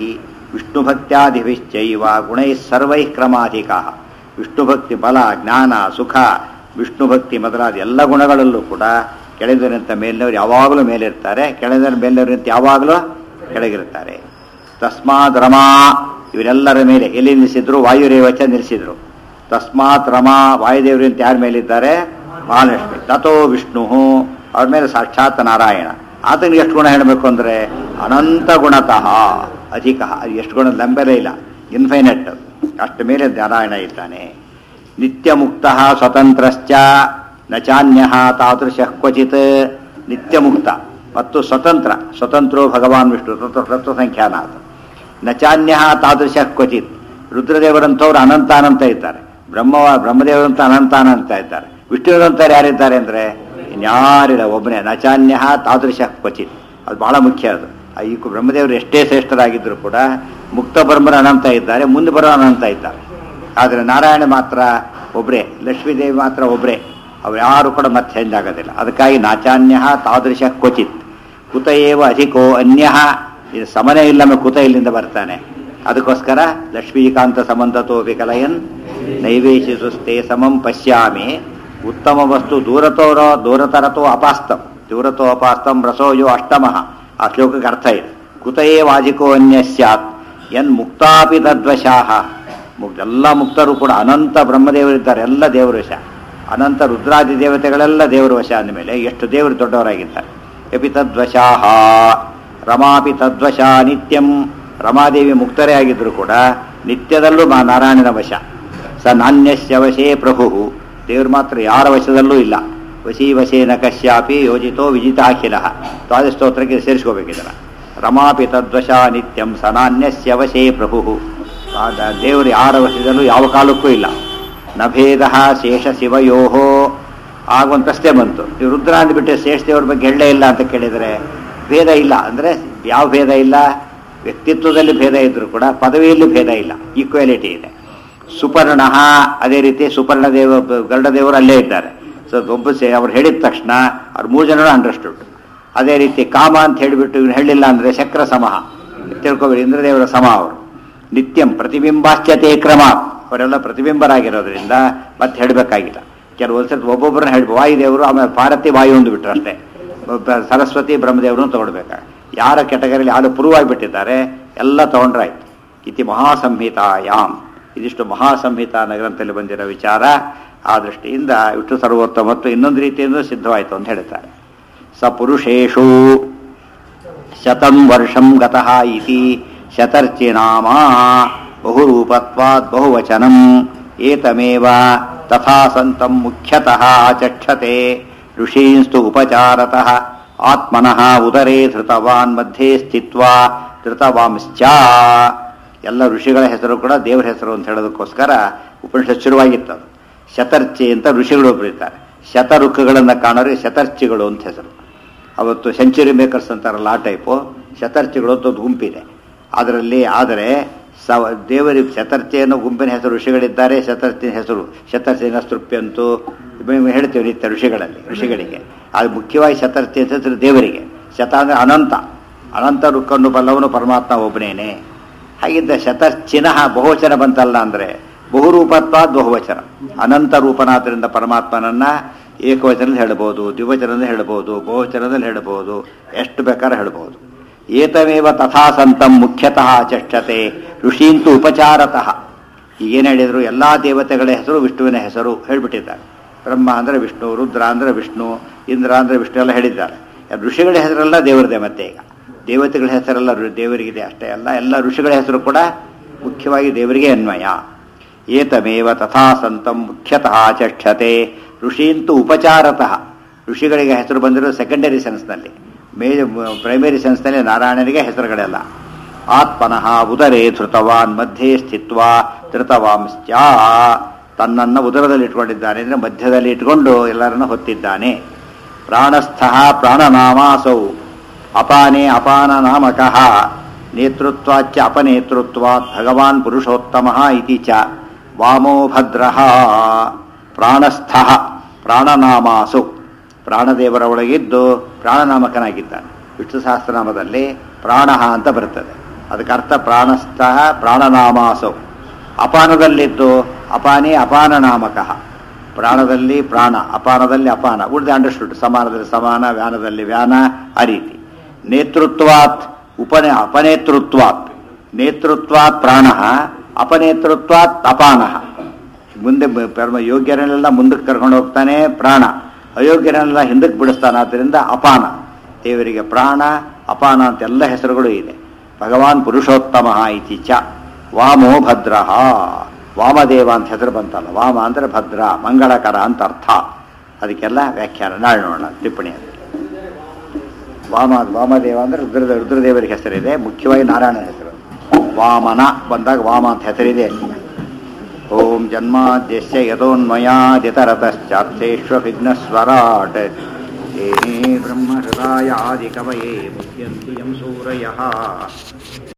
ವಿಷ್ಣುಭಕ್ತ್ಯಾದಿಭಿಶ್ಚೈವ ಗುಣೈಃ ಸರ್ವೈಃ ಕ್ರಮಾಧಿಕಾಃ ವಿಷ್ಣುಭಕ್ತಿ ಬಲ ಜ್ಞಾನ ಸುಖ ವಿಷ್ಣುಭಕ್ತಿ ಮೊದಲಾದ ಎಲ್ಲ ಗುಣಗಳಲ್ಲೂ ಕೂಡ ಕೆಳಗಿನಂತ ಮೇಲಿನವರು ಯಾವಾಗಲೂ ಮೇಲಿರ್ತಾರೆ ಕೆಳಗಿನ ಮೇಲಿನವರಂತ ಯಾವಾಗಲೂ ಕೆಳಗಿರ್ತಾರೆ ತಸ್ಮಾತ್ ರಮಾ ಇವರೆಲ್ಲರ ಮೇಲೆ ಎಲ್ಲಿ ನಿಲ್ಲಿಸಿದ್ರು ವಾಯುರೇವಚ ನಿಲ್ಲಿಸಿದ್ರು ತಸ್ಮಾತ್ ರಮಾ ವಾಯುದೇವರಂತ ಯಾರ ಮೇಲಿದ್ದಾರೆ ಮಹಾಲಕ್ಷ್ಮಿ ತಥೋ ವಿಷ್ಣು ಅವ್ರ ಮೇಲೆ ಸಾಕ್ಷಾತ್ ನಾರಾಯಣ ಆತನಿಗೆ ಎಷ್ಟು ಗುಣ ಹೇಳಬೇಕು ಅಂದ್ರೆ ಅನಂತ ಗುಣತಃ ಅಧಿಕ ಎಷ್ಟು ಗುಣ ನಂಬರೇ ಇಲ್ಲ ಇನ್ಫೈನೆಟ್ ಅಷ್ಟು ಮೇಲೆ ನಾರಾಯಣ ಇದ್ದಾನೆ ನಿತ್ಯ ಮುಕ್ತ ಸ್ವತಂತ್ರಶ್ಚ ನ ಚಾನ್ಯ ತಾದೃಶ ಕ್ವಚಿತ್ ನಿತ್ಯ ಮುಕ್ತ ಮತ್ತು ಸ್ವತಂತ್ರ ಸ್ವತಂತ್ರೋ ಭಗವಾನ್ ವಿಷ್ಣು ತತ್ವ ತತ್ವ ಸಂಖ್ಯಾನಾಥ ನ ಚಾನ್ಯ ತಾದೃಶ ಕ್ವಚಿತ್ ರುದ್ರದೇವರಂಥವ್ರು ಅನಂತ ಅನಂತ ಇದ್ದಾರೆ ಬ್ರಹ್ಮ ಬ್ರಹ್ಮದೇವರಂತ ಅನಂತ ಅನಂತ ಇದ್ದಾರೆ ವಿಷ್ಣುವಂತವ್ರು ಯಾರಿದ್ದಾರೆ ಅಂದ್ರೆ ಇನ್ಯಾರಿಲ್ಲ ಒಬ್ಬನೇ ನಚಾನ್ಯ ತಾದೃಶ ಕ್ವಚಿತ್ ಅದು ಬಹಳ ಮುಖ್ಯ ಅದು ಆ ಈ ಕು- ಬ್ರಹ್ಮದೇವರು ಎಷ್ಟೇ ಶ್ರೇಷ್ಠರಾಗಿದ್ದರೂ ಕೂಡ ಮುಕ್ತ ಬ್ರಹ್ಮರ ಅನಂತ ಇದ್ದಾರೆ ಮುಂದೆ ಬರೋ ಅನಂತ ಇದ್ದಾರೆ ಆದರೆ ನಾರಾಯಣ ಮಾತ್ರ ಒಬ್ಬರೇ ಲಕ್ಷ್ಮೀದೇವಿ ಮಾತ್ರ ಒಬ್ಬರೇ ಅವ್ರು ಯಾರು ಕೂಡ ಮತ್ತೆ ಚೇಂಜ್ ಆಗೋದಿಲ್ಲ ಅದಕ್ಕಾಗಿ ನಾಚಾನ್ಯ ತಾದೃಶ ಕ್ವಚಿತ್ ಕುತ ಏವ ಅಧಿಕೋ ಅನ್ಯ ಇದು ಸಮನೇ ಇಲ್ಲಮೆ ಕುತ ಇಲ್ಲಿಂದ ಬರ್ತಾನೆ ಅದಕ್ಕೋಸ್ಕರ ಲಕ್ಷ್ಮೀಕಾಂತ ಸಮಂತತೋ ವಿಕಲಯನ್ ನೈವೇಶಿ ಸುಸ್ತೆ ಸಮಂ ಪಶ್ಯಾಮಿ ಉತ್ತಮ ವಸ್ತು ದೂರತೋರೋ ದೂರತರತೋ ಅಪಾಸ್ತಂ ದೂರತೋ ಅಪಾಸ್ತಂ ರಸೋಯೋ ಅಷ್ಟಮಃ ಆ ಶ್ಲೋಕಕ್ಕೆ ಅರ್ಥ ಇದೆ ಕುತ ಏವಾಧಿಕೋ ಅನ್ಯ ಸ್ಯಾತ್ ಎನ್ ಮುಕ್ತಾಪಿ ತದ್ವಶಾಹ ಮುಕ್- ಎಲ್ಲ ಮುಕ್ತರು ಕೂಡ ಅನಂತ ಬ್ರಹ್ಮದೇವರಿದ್ದಾರೆ ಎಲ್ಲ ದೇವರ ವಶ ಅನಂತ ರುದ್ರಾದಿ ದೇವತೆಗಳೆಲ್ಲ ದೇವರ ವಶ ಅಂದಮೇಲೆ ಎಷ್ಟು ದೇವರು ದೊಡ್ಡವರಾಗಿದ್ದಾರೆ ಯಪಿ ತದ್ವಶಾಹ ರಮಾಪಿ ತದ್ವಶ ನಿತ್ಯಂ ರಮಾದೇವಿ ಮುಕ್ತರೇ ಆಗಿದ್ರು ಕೂಡ ನಿತ್ಯದಲ್ಲೂ ಮಾ ನಾರಾಯಣನ ವಶ ಸ ನಾಣ್ಯಸ್ಯ ವಶೇ ಪ್ರಭು ದೇವರು ಮಾತ್ರ ಯಾರ ವಶದಲ್ಲೂ ಇಲ್ಲ ವಶೀ ವಶೇನ ಕಶ್ಯಾಪಿ ಯೋಜಿತೋ ವಿಜಿತಾಖಿಲ ಸ್ತೋತ್ರಕ್ಕೆ ಸೇರಿಸ್ಕೋಬೇಕಿದರ ರಮಾಪಿ ತದ್ವಶ ನಿತ್ಯಂ ಸನಾನ್ಯಸ್ಯ ವಶೇ ಪ್ರಭು ಆದ ದೇವರು ಯಾರ ವಶದಲ್ಲೂ ಯಾವ ಕಾಲಕ್ಕೂ ಇಲ್ಲ ನ ಭೇದ ಶೇಷ ಶಿವಯೋಹೋ ಆಗ ಒಂದು ಪ್ರಶ್ನೆ ಬಂತು ನೀವು ರುದ್ರ ಅಂದ್ಬಿಟ್ಟು ಶೇಷ ದೇವರ ಬಗ್ಗೆ ಹೇಳಲೇ ಇಲ್ಲ ಅಂತ ಕೇಳಿದರೆ ಭೇದ ಇಲ್ಲ ಅಂದರೆ ಯಾವ ಭೇದ ಇಲ್ಲ ವ್ಯಕ್ತಿತ್ವದಲ್ಲಿ ಭೇದ ಇದ್ರೂ ಕೂಡ ಪದವಿಯಲ್ಲಿ ಭೇದ ಇಲ್ಲ ಈಕ್ವಾಲಿಟಿ ಇದೆ ಸುಪರ್ಣ ಅದೇ ರೀತಿ ಸುಪರ್ಣ ದೇವ ಗರುಡ ದೇವರು ಅಲ್ಲೇ ಇದ್ದಾರೆ ಸೊ ಒಬ್ಬ ಸೇ ಅವ್ರು ಹೇಳಿದ ತಕ್ಷಣ ಅವ್ರು ಮೂರು ಜನರು ಅಂಡರ್ಸ್ಟುಡ್ ಅದೇ ರೀತಿ ಕಾಮ ಅಂತ ಹೇಳಿಬಿಟ್ಟು ಇವ್ನು ಹೇಳಿಲ್ಲ ಅಂದರೆ ಶಕ್ರ ಸಮಹ ತಿಳ್ಕೊಬೇಡಿ ಇಂದ್ರದೇವರ ಸಮ ಅವರು ನಿತ್ಯಂ ಪ್ರತಿಬಿಂಬಾಶ್ಚತೆ ಕ್ರಮ ಅವರೆಲ್ಲ ಪ್ರತಿಬಿಂಬರಾಗಿರೋದ್ರಿಂದ ಮತ್ತೆ ಹೇಳಬೇಕಾಗಿಲ್ಲ ಕೆಲವು ಸತಿ ಒಬ್ಬೊಬ್ಬರನ್ನ ಹೇಳ್ಬೋದು ವಾಯುದೇವರು ಆಮೇಲೆ ಪಾರ್ವತಿ ವಾಯು ಒಂದು ಬಿಟ್ರು ಅಷ್ಟೇ ಒಬ್ಬ ಸರಸ್ವತಿ ಬ್ರಹ್ಮದೇವರನ್ನು ತಗೊಳ್ಬೇಕ ಯಾರ ಕೆಟಗರಿಯಲ್ಲಿ ಯಾರು ಪ್ರೂವ್ ಆಗಿಬಿಟ್ಟಿದ್ದಾರೆ ಎಲ್ಲ ತಗೊಂಡ್ರಾಯ್ತು ಇತಿ ಮಹಾಸಂಹಿತಾಯಾಮ್ ಇದಿಷ್ಟು ಮಹಾಸಂಹಿತಾ ಗ್ರಂಥದಲ್ಲಿ ಬಂದಿರೋ ವಿಚಾರ ಆ ದೃಷ್ಟಿಯಿಂದ ವಿಷ್ಣು ಸರ್ವೋತ್ತಮ ಮತ್ತು ಇನ್ನೊಂದು ರೀತಿಯಿಂದ ಸಿದ್ಧವಾಯಿತು ಅಂತ ಹೇಳ್ತಾರೆ ಸ ಪುರುಷೇಶು ಶತಂ ವರ್ಷಂ ಗತಃ ಇತಿ ಶತರ್ಚಿ ನಾಮ ಬಹುರೂಪತ್ವಾದ್ ಬಹುವಚನಂ ಏತಮೇವ ತಥಾ ಸಂತಂ ಮುಖ್ಯತಃ ಆಚಕ್ಷತೆ ಋಷೀಂಸ್ತು ಉಪಚಾರತಃ ಆತ್ಮನಃ ಉದರೇ ಧೃತವಾನ್ ಮಧ್ಯೆ ಸ್ಥಿತ್ವಾ ಧೃತವಾಂಶ್ಚ ಎಲ್ಲ ಋಷಿಗಳ ಹೆಸರು ಕೂಡ ದೇವರ ಹೆಸರು ಅಂತ ಹೇಳೋದಕ್ಕೋಸ್ಕರ ಉಪನಿಷತ್ ಶುರುವಾಗಿತ್ತು ಅದು ಶತರ್ಚಿ ಅಂತ ಋಷಿಗಳು ಬರೀತಾರೆ ಶತರುಖಗಳನ್ನು ಕಾಣೋರಿಗೆ ಶತರ್ಚಿಗಳು ಅಂತ ಹೆಸರು ಅವತ್ತು ಸೆಂಚುರಿ ಮೇಕರ್ಸ್ ಅಂತಾರಲ್ಲ ಆ ಟೈಪು ಶತರ್ಚಿಗಳು ಅಂತ ಒಂದು ಗುಂಪಿದೆ ಅದರಲ್ಲಿ ಆದರೆ ಸವ ದೇವರಿ ಶತರ್ಚಿ ಅನ್ನೋ ಗುಂಪಿನ ಹೆಸರು ಋಷಿಗಳಿದ್ದಾರೆ ಶತರ್ಚಿ ಹೆಸರು ಶತರ್ಚಿನ ಸ್ತೃಪ್ಯಂತು ಹೇಳ್ತೀವಿ ನಿತ್ಯ ಋಷಿಗಳಲ್ಲಿ ಋಷಿಗಳಿಗೆ ಅದು ಮುಖ್ಯವಾಗಿ ಶತರ್ಚಿ ಅಂತ ಹೆಸರು ದೇವರಿಗೆ ಶತ ಅಂದರೆ ಅನಂತ ಅನಂತ ರುಕ್ಕನ್ನು ಬಲ್ಲವನು ಪರಮಾತ್ಮ ಒಬ್ಬನೇನೆ ಹಾಗಿದ್ದ ಶತರ್ಚಿನ ಬಹುವಚನ ಬಂತಲ್ಲ ಅಂದರೆ ಬಹುರೂಪತ್ವಾದ್ ಬಹುವಚನ ಅನಂತ ರೂಪನಾದ್ರಿಂದ ಪರಮಾತ್ಮನನ್ನ ಏಕವಚನದಲ್ಲಿ ಹೇಳಬಹುದು ದ್ವಿವಚನದಲ್ಲಿ ಹೇಳಬಹುದು ಬಹುವಚನದಲ್ಲಿ ಹೇಳಬಹುದು ಎಷ್ಟು ಬೇಕಾದ್ರೆ ಹೇಳಬಹುದು ಏತಮೇವ ತಥಾ ಸಂತಂ ಮುಖ್ಯತಃ ಚಷ್ಟತೆ ಋಷೀಂತು ಉಪಚಾರತಃ ಏನು ಹೇಳಿದ್ರು ಎಲ್ಲ ದೇವತೆಗಳ ಹೆಸರು ವಿಷ್ಣುವಿನ ಹೆಸರು ಹೇಳ್ಬಿಟ್ಟಿದ್ದಾರೆ ಬ್ರಹ್ಮ ಅಂದರೆ ವಿಷ್ಣು ರುದ್ರ ಅಂದರೆ ವಿಷ್ಣು ಇಂದ್ರ ಅಂದರೆ ವಿಷ್ಣು ಎಲ್ಲ ಹೇಳಿದ್ದಾರೆ ಋಷಿಗಳ ಹೆಸರೆಲ್ಲ ದೇವರದೇ ಮತ್ತೆ ಈಗ ದೇವತೆಗಳ ಹೆಸರೆಲ್ಲ ರು- ದೇವರಿಗಿದೆ ಅಷ್ಟೇ ಅಲ್ಲ ಎಲ್ಲ ಋಷಿಗಳ ಹೆಸರು ಕೂಡ ಮುಖ್ಯವಾಗಿ ದೇವರಿಗೆ ಅನ್ವಯ ಏತಮೇವ ತಥಾ ಸಂತಂ ಮುಖ್ಯತಃ ಚಕ್ಷತೆ ಋಷೀಂತು ಉಪಚಾರತಃ ಋಷಿಗಳಿಗೆ ಹೆಸರು ಬಂದಿರೋದು ಸೆಕೆಂಡರಿ ಸೆನ್ಸ್ನಲ್ಲಿ ಮೇ ಪ್ರೈಮರಿ ಸೆನ್ಸ್ನಲ್ಲಿ ನಾರಾಯಣನಿಗೆ ಹೆಸರುಗಳೆಲ್ಲ ಆತ್ಮನಃ ಉದರೇ ಧೃತವಾನ್ ಮಧ್ಯೆ ಸ್ಥಿತ್ವ ಧೃತವಾಂಶ್ಚ ತನ್ನನ್ನು ಉದರದಲ್ಲಿ ಇಟ್ಕೊಂಡಿದ್ದಾನೆ ಅಂದರೆ ಮಧ್ಯದಲ್ಲಿ ಇಟ್ಕೊಂಡು ಎಲ್ಲರನ್ನು ಹೊತ್ತಿದ್ದಾನೆ ಪ್ರಾಣಸ್ಥ ಪ್ರಾಣನಾಮಾಸೌ ಅಪಾನೆ ಅಪಾನ ನಾಮಕಃ ನೇತೃತ್ವಾಚ್ಚ ಅಪನೇತೃತ್ವಾತ್ ಭಗವಾನ್ ಪುರುಷೋತ್ತಮ ಇತಿ ಚ ವಾಮೋ ಭದ್ರಃ ಪ್ರಾಣಸ್ಥ ಪ್ರಾಣನಾಮಾಸು ಪ್ರಾಣದೇವರ ಒಳಗಿದ್ದು ಪ್ರಾಣನಾಮಕನಾಗಿದ್ದಾನೆ ವಿಷ್ಣು ಸಹಸ್ರನಾಮದಲ್ಲಿ ಪ್ರಾಣ ಅಂತ ಬರ್ತದೆ ಅದಕ್ಕೆ ಅರ್ಥ ಪ್ರಾಣಸ್ಥ ಪ್ರಾಣನಾಮಾಸು ಅಪಾನದಲ್ಲಿದ್ದು ಅಪಾನೇ ಅಪಾನ ನಾಮಕಃ ಪ್ರಾಣದಲ್ಲಿ ಪ್ರಾಣ ಅಪಾನದಲ್ಲಿ ಅಪಾನ ಉಳಿದ ಅಂಡರ್ಸ್ಟುಡ್ ಸಮಾನದಲ್ಲಿ ಸಮಾನ ವ್ಯಾನದಲ್ಲಿ ವ್ಯಾನ ಆ ರೀತಿ ನೇತೃತ್ವಾತ್ ಉಪನೆ ಅಪನೇತೃತ್ವಾತ್ ನೇತೃತ್ವಾತ್ ಪ್ರಾಣ ಅಪನೇತೃತ್ವಾತ್ ಅಪಾನ ಮುಂದೆ ಬ- ಪರಮ ಯೋಗ್ಯರನ್ನೆಲ್ಲ ಮುಂದಕ್ಕೆ ಕರ್ಕೊಂಡು ಹೋಗ್ತಾನೆ ಪ್ರಾಣ ಅಯೋಗ್ಯರನ್ನೆಲ್ಲ ಹಿಂದಕ್ಕೆ ಬಿಡಿಸ್ತಾನೆ ಆದ್ದರಿಂದ ಅಪಾನ ದೇವರಿಗೆ ಪ್ರಾಣ ಅಪಾನ ಅಂತ ಎಲ್ಲ ಹೆಸರುಗಳು ಇದೆ ಭಗವಾನ್ ಪುರುಷೋತ್ತಮ ಇತಿ ಚ ವಾಮೋ ಭದ್ರ ವಾಮದೇವ ಅಂತ ಹೆಸರು ಬಂತಲ್ಲ ವಾಮ ಅಂದರೆ ಭದ್ರ ಮಂಗಳಕರ ಅಂತ ಅರ್ಥ ಅದಕ್ಕೆಲ್ಲ ವ್ಯಾಖ್ಯಾನ ನಾಳೆ ನೋಡೋಣ ಟಿಪ್ಪಣಿಯಲ್ಲಿ ವಾಮ ವಾಮದೇವ ಅಂದರೆ ರುದ್ರ ರುದ್ರದೇವರಿಗೆ ಹೆಸರಿದೆ ಮುಖ್ಯವಾಗಿ ನಾರಾಯಣನ ಹೆಸರು ವಾಮನ ಬಂದಾಗ ವಾಮ ಅಂತ ಹೆಸರಿದೆ ಓಂ ಜನ್ಮಾದ್ಯಸ್ಯ ಯಥೋನ್ಮಯಾದಿತರತಶ್ಚಾರ್ಥೇಶ್ವ ವಿಘ್ನಸ್ವರಾಟ್ ಏನೇ ಬ್ರಹ್ಮ ಹೃದಯ ಆದಿ ಕವಯೇ ಮುಖ್ಯಂತಿ ಯಂ ಸೂರಯಃ